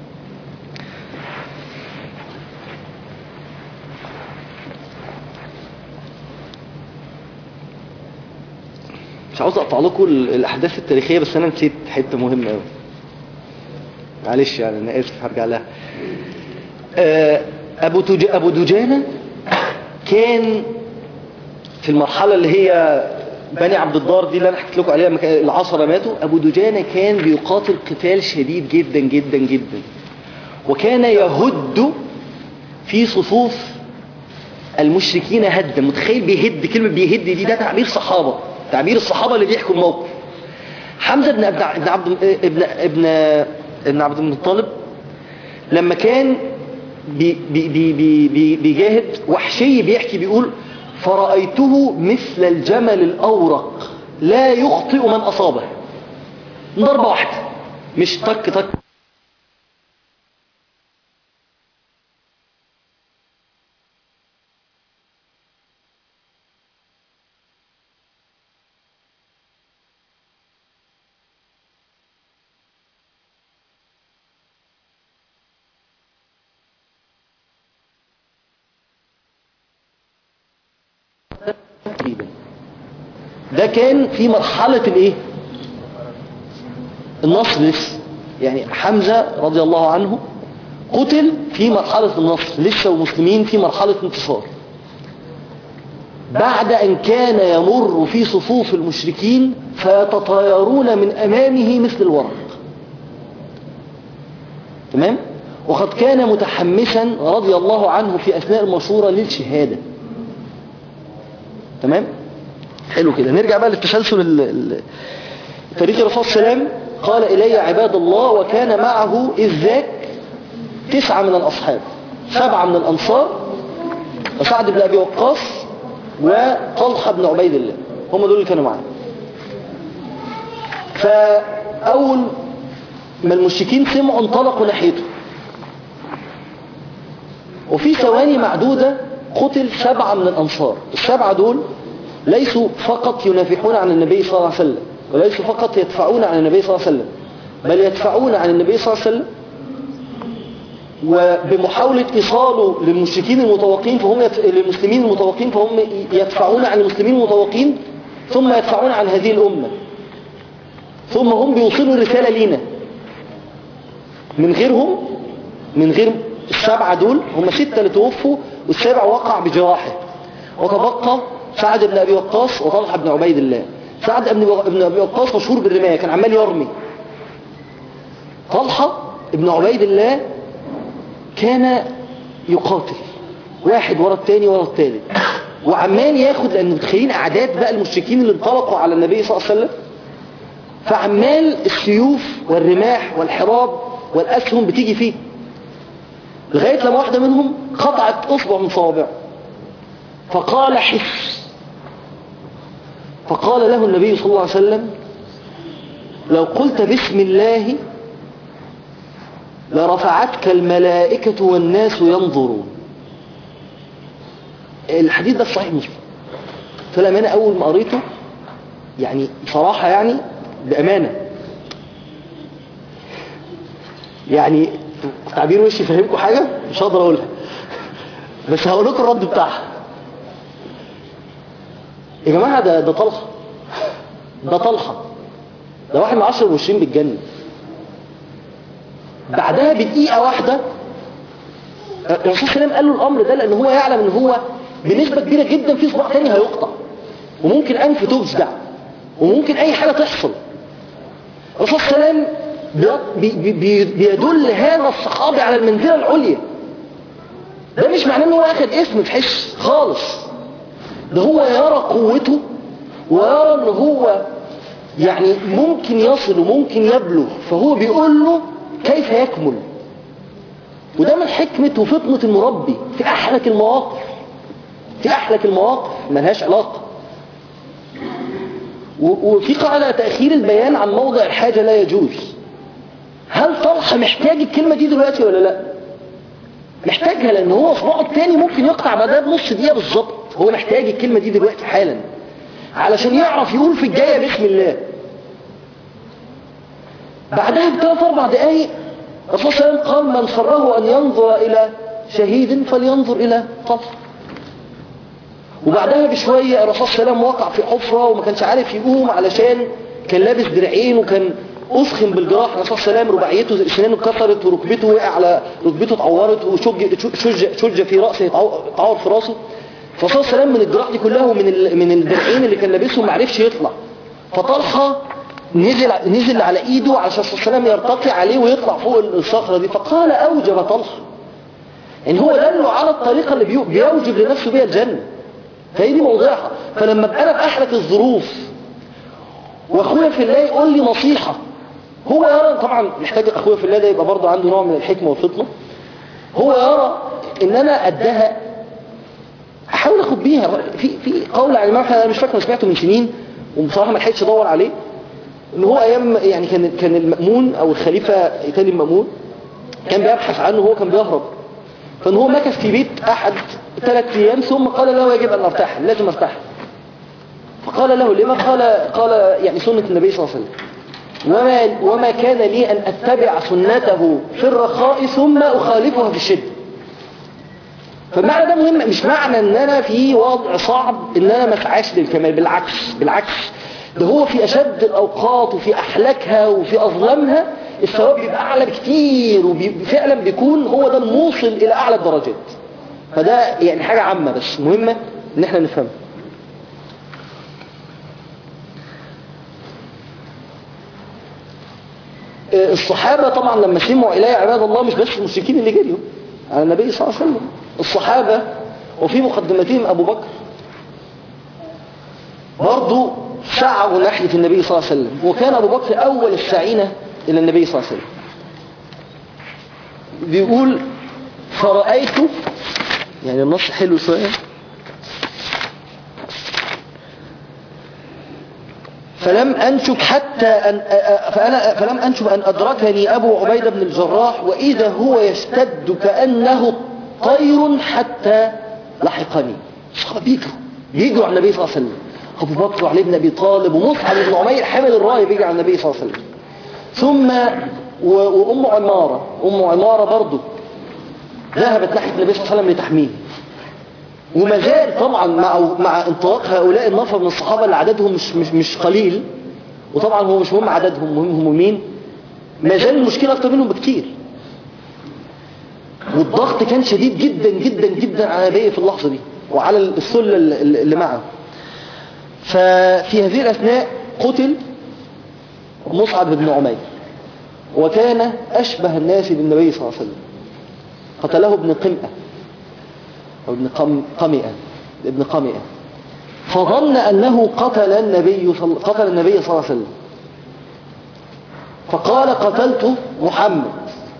مش عاوز اقطع لكم ال- الاحداث التاريخية بس انا نسيت حتة مهمة قوي معلش يعني انا اسف هرجع لها آه، ابو تج... ابو دجانة كان في المرحلة اللي هي بني عبد الدار دي اللي انا حكيت لكم عليها لما كان العصرة ماتوا ابو دجانة كان بيقاتل قتال شديد جدا جدا جدا وكان يهد في صفوف المشركين هدا متخيل بيهد كلمة بيهد دي ده تعبير صحابة تعبير الصحابة اللي بيحكوا الموقف حمزة بن ابن ابن عبد ابن ابن بن عبد المطلب لما كان بي بي بي بي بي بيجاهد وحشي بيحكي بيقول فرأيته مثل الجمل الأورق لا يخطئ من أصابه ضربة واحدة مش تك تك تقريبا ده كان في مرحلة الايه النصر لسه يعني حمزة رضي الله عنه قتل في مرحلة النصر لسه ومسلمين في مرحلة انتصار بعد أن كان يمر في صفوف المشركين فيتطايرون من أمامه مثل الورق تمام وقد كان متحمسا رضي الله عنه في أثناء المشورة للشهادة تمام حلو كده نرجع بقى للتسلسل ال- ال- تاريخ الرسول صلى الله عليه وسلم قال إلي عباد الله وكان معه إذ ذاك تسعة من الأصحاب سبعة من الأنصار وسعد بن أبي وقاص وطلحة بن عبيد الله هم دول اللي كانوا معاه فأول ما المشركين سمعوا انطلقوا ناحيته وفي ثواني معدودة قتل سبعة من الأنصار السبعة دول ليسوا فقط ينافحون عن النبي صلى الله عليه وسلم وليسوا فقط يدفعون عن النبي صلى الله عليه وسلم بل يدفعون عن النبي صلى الله عليه وسلم وبمحاولة إيصاله للمشركين المتوقين فهم يدف... للمسلمين المتوقين فهم يدفعون عن المسلمين المتوقين ثم يدفعون عن هذه الأمة ثم هم بيوصلوا الرسالة لينا من غيرهم من غير السبعة دول هم ستة اللي توفوا والسابع وقع بجراحه وتبقى سعد بن أبي وقاص وطلحة بن عبيد الله سعد بن بن أبي وقاص مشهور بالرماية كان عمال يرمي طلحة بن عبيد الله كان يقاتل واحد ورا التاني ورا التالت وعمال ياخد لأن متخيلين أعداد بقى المشركين اللي انطلقوا على النبي صلى الله عليه وسلم فعمال السيوف والرماح والحراب والأسهم بتيجي فيه لغاية لما واحدة منهم قطعت أصبع من صوابعه فقال حس فقال له النبي صلى الله عليه وسلم لو قلت بسم الله لرفعتك الملائكة والناس ينظرون الحديث ده في صحيح مسلم فلما أنا أول ما قريته يعني بصراحة يعني بأمانة يعني تعبير وشي فهمكم حاجة مش هقدر أقولها بس هقول لكم الرد بتاعها يا جماعة ده ده طلحة ده طلحة ده واحد من عشر المبشرين بالجنة بعدها بدقيقة واحدة الرسول صلى الله عليه وسلم قال له الأمر ده لأن هو يعلم إن هو بنسبة كبيرة جدا في صباع تاني هيقطع وممكن أنف تفزع وممكن أي حاجة تحصل الرسول صلى الله عليه وسلم بي- بي- بي- بيدل هذا الصحابي على المنزلة العليا ده مش معناه ان هو اخد اسم في حس خالص ده هو يرى قوته ويرى ان هو يعني ممكن يصل وممكن يبلغ فهو بيقول له كيف يكمل وده من حكمة وفطنة المربي في أحلك المواقف في أحلك المواقف ملهاش علاقة و- وفي قاعدة تأخير البيان عن موضع الحاجة لا يجوز هل طلحة محتاج الكلمة دي دلوقتي ولا لا محتاجها لأن هو صباعه التاني ممكن يقطع بعدها بنص دقيقة بالظبط هو محتاج الكلمة دي دلوقتي حالا علشان يعرف يقول في الجاية بسم الله بعدها بثلاث أربع دقايق الرسول صلى الله عليه وسلم قال من سره أن ينظر إلى شهيد فلينظر إلى طلحة وبعدها بشوية الرسول صلى الله عليه وسلم وقع في حفرة وما كانش عارف يقوم علشان كان لابس درعين وكان أسخن بالجراح الرسول صلى الله عليه وسلم رباعيته اسنانه اتكسرت وركبته وقع على ركبته اتعورت وشج شج, شج في رأسه اتعور اتعور في راسه فالرسول صلى الله عليه وسلم من الجراح دي كلها ومن ال- من الدرعين اللي كان لابسهم ما عرفش يطلع فطلحة نزل نزل على ايده علشان الرسول صلى الله عليه وسلم يرتقي عليه ويطلع فوق الصخرة دي فقال أوجب طلحة يعني هو دله على الطريقة اللي بيو- بيوجب لنفسه بيها الجنة فهي دي موضوعها فلما ابقى انا في احلك الظروف واخويا في الله يقول لي نصيحة هو يرى طبعا محتاج اخويا في الله ده يبقى برضه عنده نوع من الحكمة والفطنة هو يرى ان انا ادها احاول اخد بيها في في قول عن الامام أحمد انا مش فاكر أنا سمعته من سنين وبصراحه ما لحقتش ادور عليه ان هو ايام يعني كان كان المأمون او الخليفه ايتالي المأمون كان بيبحث عنه وهو كان بيهرب فان هو مكث في بيت احد ثلاث ايام ثم قال له يجب ان ارتاح لازم ارتاح فقال له لما قال قال يعني سنة النبي صلى الله عليه وسلم وما, وما كان لي أن أتبع سنته في الرخاء ثم أخالفها في الشدة فالمعنى ده مهم مش معنى ان انا في وضع صعب ان انا ما اسعاش للكمال بالعكس بالعكس ده هو في اشد الاوقات وفي احلاكها وفي اظلمها الثواب بيبقى اعلى بكتير وفعلا بيكون هو ده الموصل الى اعلى الدرجات فده يعني حاجة عامة بس مهمة ان احنا نفهمها الصحابة طبعا لما سمعوا إليه عباد الله مش بس المشركين اللي جريوا على النبي صلى الله عليه وسلم الصحابة وفي مقدمتهم أبو بكر برضو سعوا ناحية النبي صلى الله عليه وسلم وكان أبو بكر أول السعينة إلى النبي صلى الله عليه وسلم بيقول فرأيت يعني النص حلو شوية فلم أنشب حتى أن فأنا فلم أنشب أن أدركني أبو عبيدة بن الجراح وإذا هو يشتد كأنه طير حتى لحقني الصحابة بيجروا بيجروا على النبي صلى الله عليه وسلم أبو بكر وعلي بن أبي طالب ومصعب بن عمير حمل الراية بيجي على النبي صلى الله عليه وسلم ثم وأم عمارة أم عمارة برضو ذهبت ناحية النبي صلى الله عليه وسلم لتحميه وما زال طبعا مع مع انطلاق هؤلاء النفر من الصحابة اللي عددهم مش مش مش قليل وطبعا هو مش مهم عددهم مهم هم مين ما زال المشكلة أكتر منهم بكتير والضغط كان شديد جدا جدا جدا على النبي في اللحظة دي وعلى السلة اللي معه ففي هذه الأثناء قتل مصعب بن عمير وكان أشبه الناس بالنبي صلى الله عليه وسلم قتله ابن قمئة أو ابن قم قمئة ابن قمئة فظن أنه قتل النبي صل... قتل النبي صلى الله عليه وسلم فقال قتلت محمد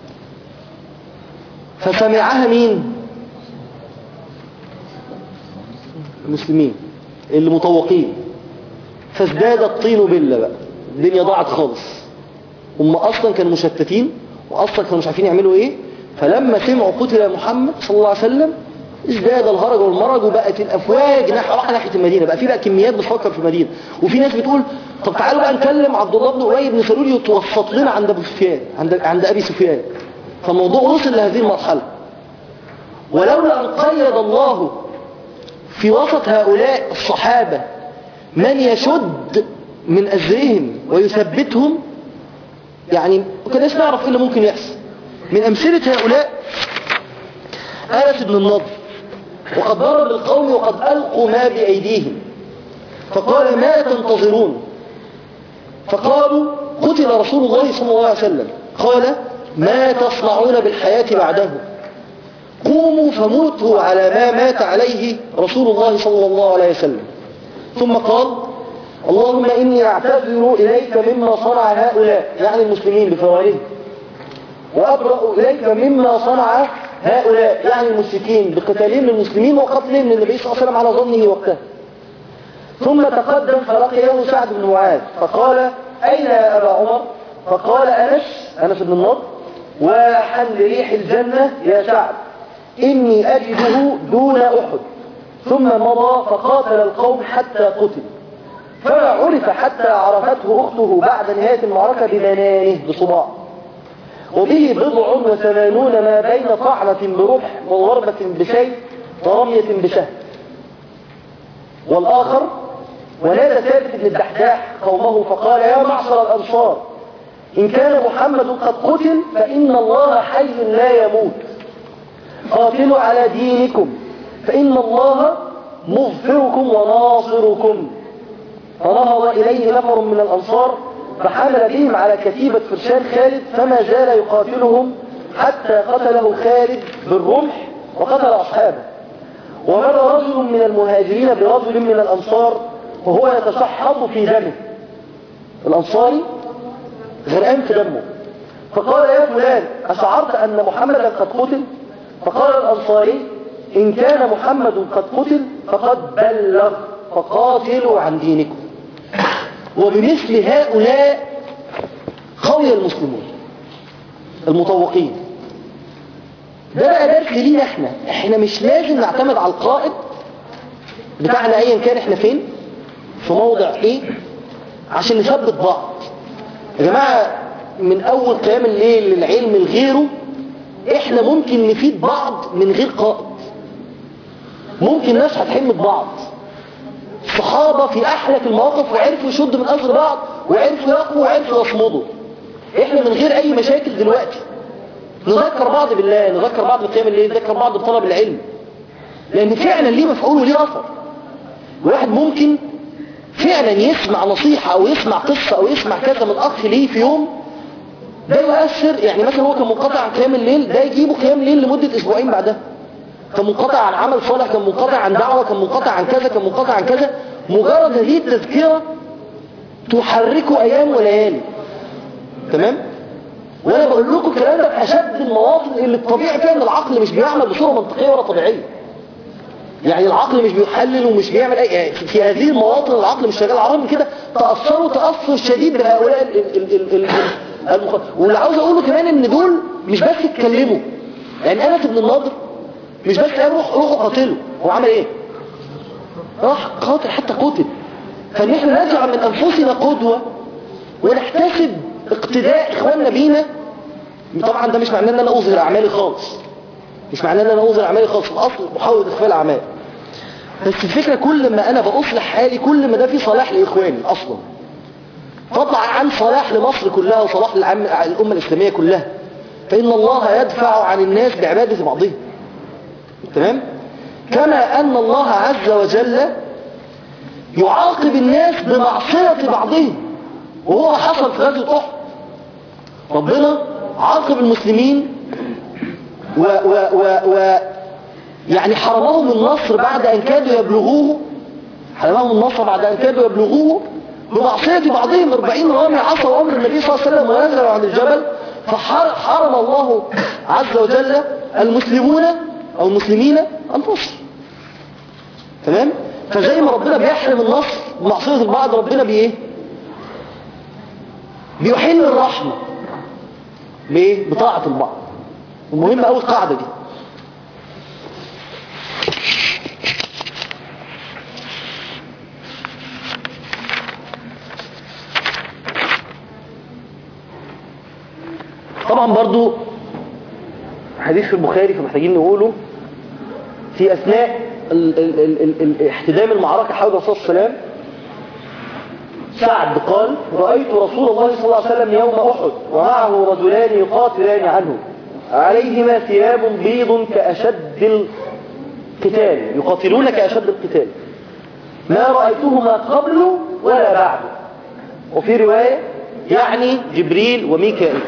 فسمعها مين المسلمين اللي مطوقين فازداد الطين بلة بقى الدنيا ضاعت خالص هم أصلا كانوا مشتتين وأصلا كانوا مش عارفين يعملوا إيه فلما سمعوا قتل محمد صلى الله عليه وسلم ازداد الهرج والمرج وبقت الافواج ناحيه راح ناحيه المدينه بقى في بقى كميات بتفكر في المدينه وفي ناس بتقول طب تعالوا بقى نكلم عبد الله بن ابي بن سلول يتوسط لنا عند ابو سفيان عند عند ابي سفيان فالموضوع وصل لهذه المرحله ولولا ان قيد الله في وسط هؤلاء الصحابه من يشد من ازرهم ويثبتهم يعني ما كناش نعرف ايه اللي ممكن يحصل من امثله هؤلاء انس بن النضر وقد ضرب القوم وقد ألقوا ما بأيديهم فقال ما تنتظرون فقالوا قتل رسول الله صلى الله عليه وسلم قال ما تصنعون بالحياة بعده قوموا فموتوا على ما مات عليه رسول الله صلى الله عليه وسلم ثم قال اللهم إني أعتذر إليك مما صنع هؤلاء يعني المسلمين بفوارهم وأبرأ إليك مما صنع هؤلاء يعني المشركين بقتالهم للمسلمين وقتلهم للنبي صلى الله عليه وسلم على ظنه وقتها ثم تقدم فلقيه سعد بن معاذ فقال أين يا أبا عمر فقال أنس أنس بن النضر واحا لريح الجنة يا سعد إني أجده دون أحد ثم مضى فقاتل القوم حتى قتل فما عرف حتى عرفته أخته بعد نهاية المعركة ببنانه بصباع وبه بضع وثمانون ما بين طعنة برمح وضربة بسيف ورمية بسهم والآخر ونادى ثابت بن الدحداح قومه فقال يا معشر الأنصار إن كان محمد قد قتل فإن الله حي لا يموت قاتلوا على دينكم فإن الله مغفركم وناصركم فنهض إليه نفر من الأنصار فحمل بهم على كتيبة فرشان خالد فما زال يقاتلهم حتى قتله خالد بالرمح وقتل أصحابه ومر رجل من المهاجرين برجل من الأنصار وهو يتشحط في دمه الأنصاري غرقان في دمه فقال يا فلان أشعرت أن محمدا قد قتل فقال الأنصاري إن كان محمد قد قتل فقد بلغ فقاتلوا عن دينكم وبمثل هؤلاء خوي المسلمون المطوقين ده بقى درس لينا احنا احنا مش لازم نعتمد على القائد بتاعنا ايا كان احنا فين في موضع ايه عشان نثبت بعض يا جماعة من اول قيام الليل للعلم لغيره احنا ممكن نفيد بعض من غير قائد ممكن ناس هتحمد بعض الصحابة في احلك المواقف وعرفوا يشدوا من أزر بعض وعرفوا يقووا وعرفوا يصمدوا احنا من غير اي مشاكل دلوقتي نذكر بعض بالله نذكر بعض بقيام الليل نذكر بعض بطلب العلم لان فعلا ليه مفعول وليه اثر واحد ممكن فعلا يسمع نصيحة او يسمع قصة او يسمع كذا من اخ ليه في يوم ده يؤثر يعني مثلا هو كان منقطع عن قيام الليل ده يجيبه قيام الليل لمدة اسبوعين بعدها كان منقطع عن عمل صالح كان منقطع عن دعوة كان منقطع عن كذا كان منقطع عن كذا مجرد هذه التذكرة تحركه ايام وليالي تمام وانا بقول لكم الكلام ده في اشد المواطن اللي الطبيعي فيها ان العقل مش بيعمل بصوره منطقيه ولا طبيعيه يعني العقل مش بيحلل ومش بيعمل اي يعني في هذه المواطن العقل مش شغال على الرغم من كده تاثروا تاثر شديد بهؤلاء ال ال ال ال ال المخ... واللي عاوز اقوله كمان ان دول مش بس اتكلموا يعني انس بن النضر مش بس قال روح روحوا قاتلوا هو عمل ايه راح قاتل حتى قتل فان احنا نجعل من انفسنا قدوه ونحتسب اقتداء اخواننا بينا طبعا ده مش معناه ان انا اظهر اعمالي خالص مش معناه ان انا اظهر اعمالي خالص في الاصل محاولة اخفاء الاعمال بس الفكرة كل ما انا باصلح حالي كل ما ده في صلاح لاخواني اصلا فضلا عن صلاح لمصر كلها وصلاح للعام الامة الاسلامية كلها فان الله يدفع عن الناس بعبادة بعضهم تمام كما ان الله عز وجل يعاقب الناس بمعصية بعضهم وهو حصل في غزوة أحد ربنا عاقب المسلمين و و و و يعني حرمهم النصر بعد أن كادوا يبلغوه حرمهم النصر بعد أن كادوا يبلغوه بمعصية بعضهم 40 رامي عصوا أمر النبي صلى الله عليه وسلم ونزلوا عن الجبل فحرم الله عز وجل المسلمون أو المسلمين النصر تمام فزي ما ربنا بيحرم النصر بمعصية البعض ربنا بإيه بيحل الرحمة بايه بطاعة البعض المهم قوي القاعدة دي طبعا برضو حديث في البخاري فمحتاجين نقوله في أثناء ال ال ال ال احتدام المعركة حول الرسول صلى الله عليه وسلم سعد قال رأيت رسول الله صلى الله عليه وسلم يوم أحد ومعه رجلان يقاتلان عنه عليهما ثياب بيض كأشد القتال يقاتلون كأشد القتال ما رأيتهما قبل ولا بعد وفي رواية يعني جبريل وميكائيل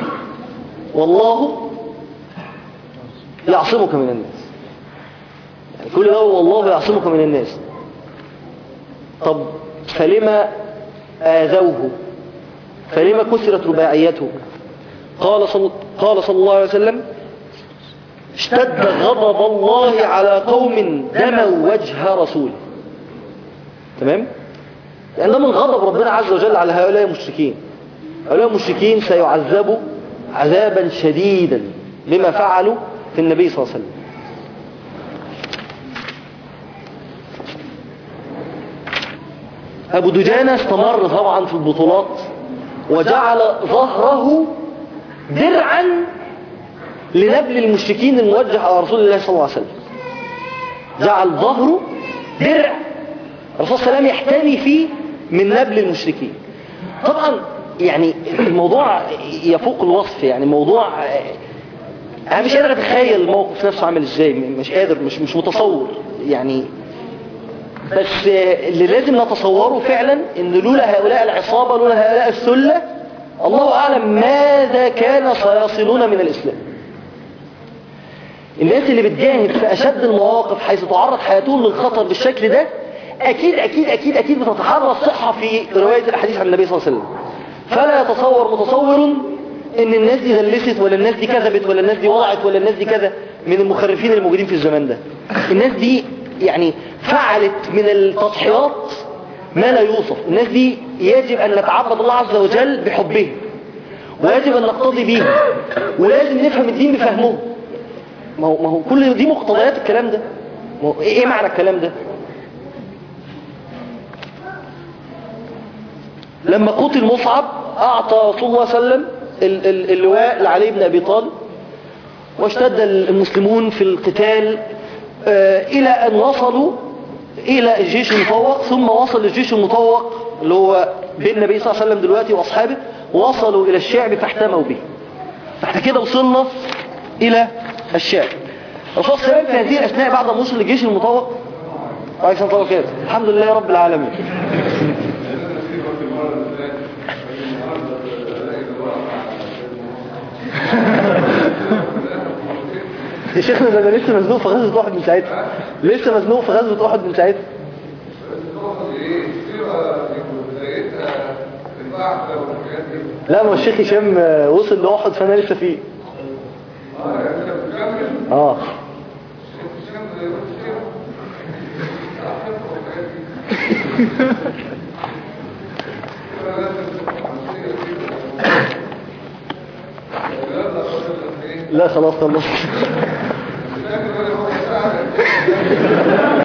والله يعصمك من الناس يعني كل ده والله يعصمك من الناس طب فلما آذوه فلما كسرت رباعيته قال صل... قال صلى الله عليه وسلم اشتد غضب الله على قوم دموا وجه رسوله تمام لأن ده من غضب ربنا عز وجل على هؤلاء المشركين هؤلاء المشركين سيعذبوا عذابا شديدا لما فعلوا في النبي صلى الله عليه وسلم أبو دجانة استمر طبعا في البطولات وجعل ظهره درعا لنبل المشركين الموجه على رسول الله صلى الله عليه وسلم جعل ظهره درع الرسول صلى الله عليه وسلم يحتمي فيه من نبل المشركين طبعا يعني الموضوع يفوق الوصف يعني موضوع انا مش قادر اتخيل الموقف نفسه عامل ازاي مش قادر مش مش متصور يعني بس اللي لازم نتصوره فعلا ان لولا هؤلاء العصابة لولا هؤلاء السلة الله اعلم ماذا كان سيصلون من الاسلام الناس اللي بتجاهد في اشد المواقف حيث تعرض حياتهم للخطر بالشكل ده اكيد اكيد اكيد اكيد بتتحرى الصحة في رواية الاحاديث عن النبي صلى الله عليه وسلم فلا يتصور متصور ان الناس دي دلست ولا الناس دي كذبت ولا الناس دي وضعت ولا الناس دي كذا من المخرفين الموجودين في الزمان ده الناس دي يعني فعلت من التضحيات ما لا يوصف الناس دي يجب ان نتعبد الله عز وجل بحبهم ويجب ان نقتضي بيهم ولازم نفهم الدين بفهمهم ما هو, ما هو كل دي مقتضيات الكلام ده ما هو ايه معنى الكلام ده لما قتل مصعب أعطى رسول الله صلى الله عليه وسلم ال- ال- اللواء لعلي بن أبي طالب واشتد المسلمون في القتال آه، إلى أن وصلوا إلى الجيش المطوق ثم وصل الجيش المطوق اللي هو بين النبي صلى الله عليه وسلم دلوقتي وأصحابه وصلوا إلى الشعب فاحتموا به فاحنا كده وصلنا إلى الشعب الرسول صلى الله عليه وسلم في هذه الأثناء بعد ما وصل للجيش المطوق عليه الصلاة والسلام الحمد لله رب العالمين يا شيخنا ده انا لسه مزنوق في غزوة احد من ساعتها لسه مزنوق في غزوة احد من ساعتها لا ما هو الشيخ هشام آه، وصل لأحد فانا لسه فيه اه لا خلاص خلاص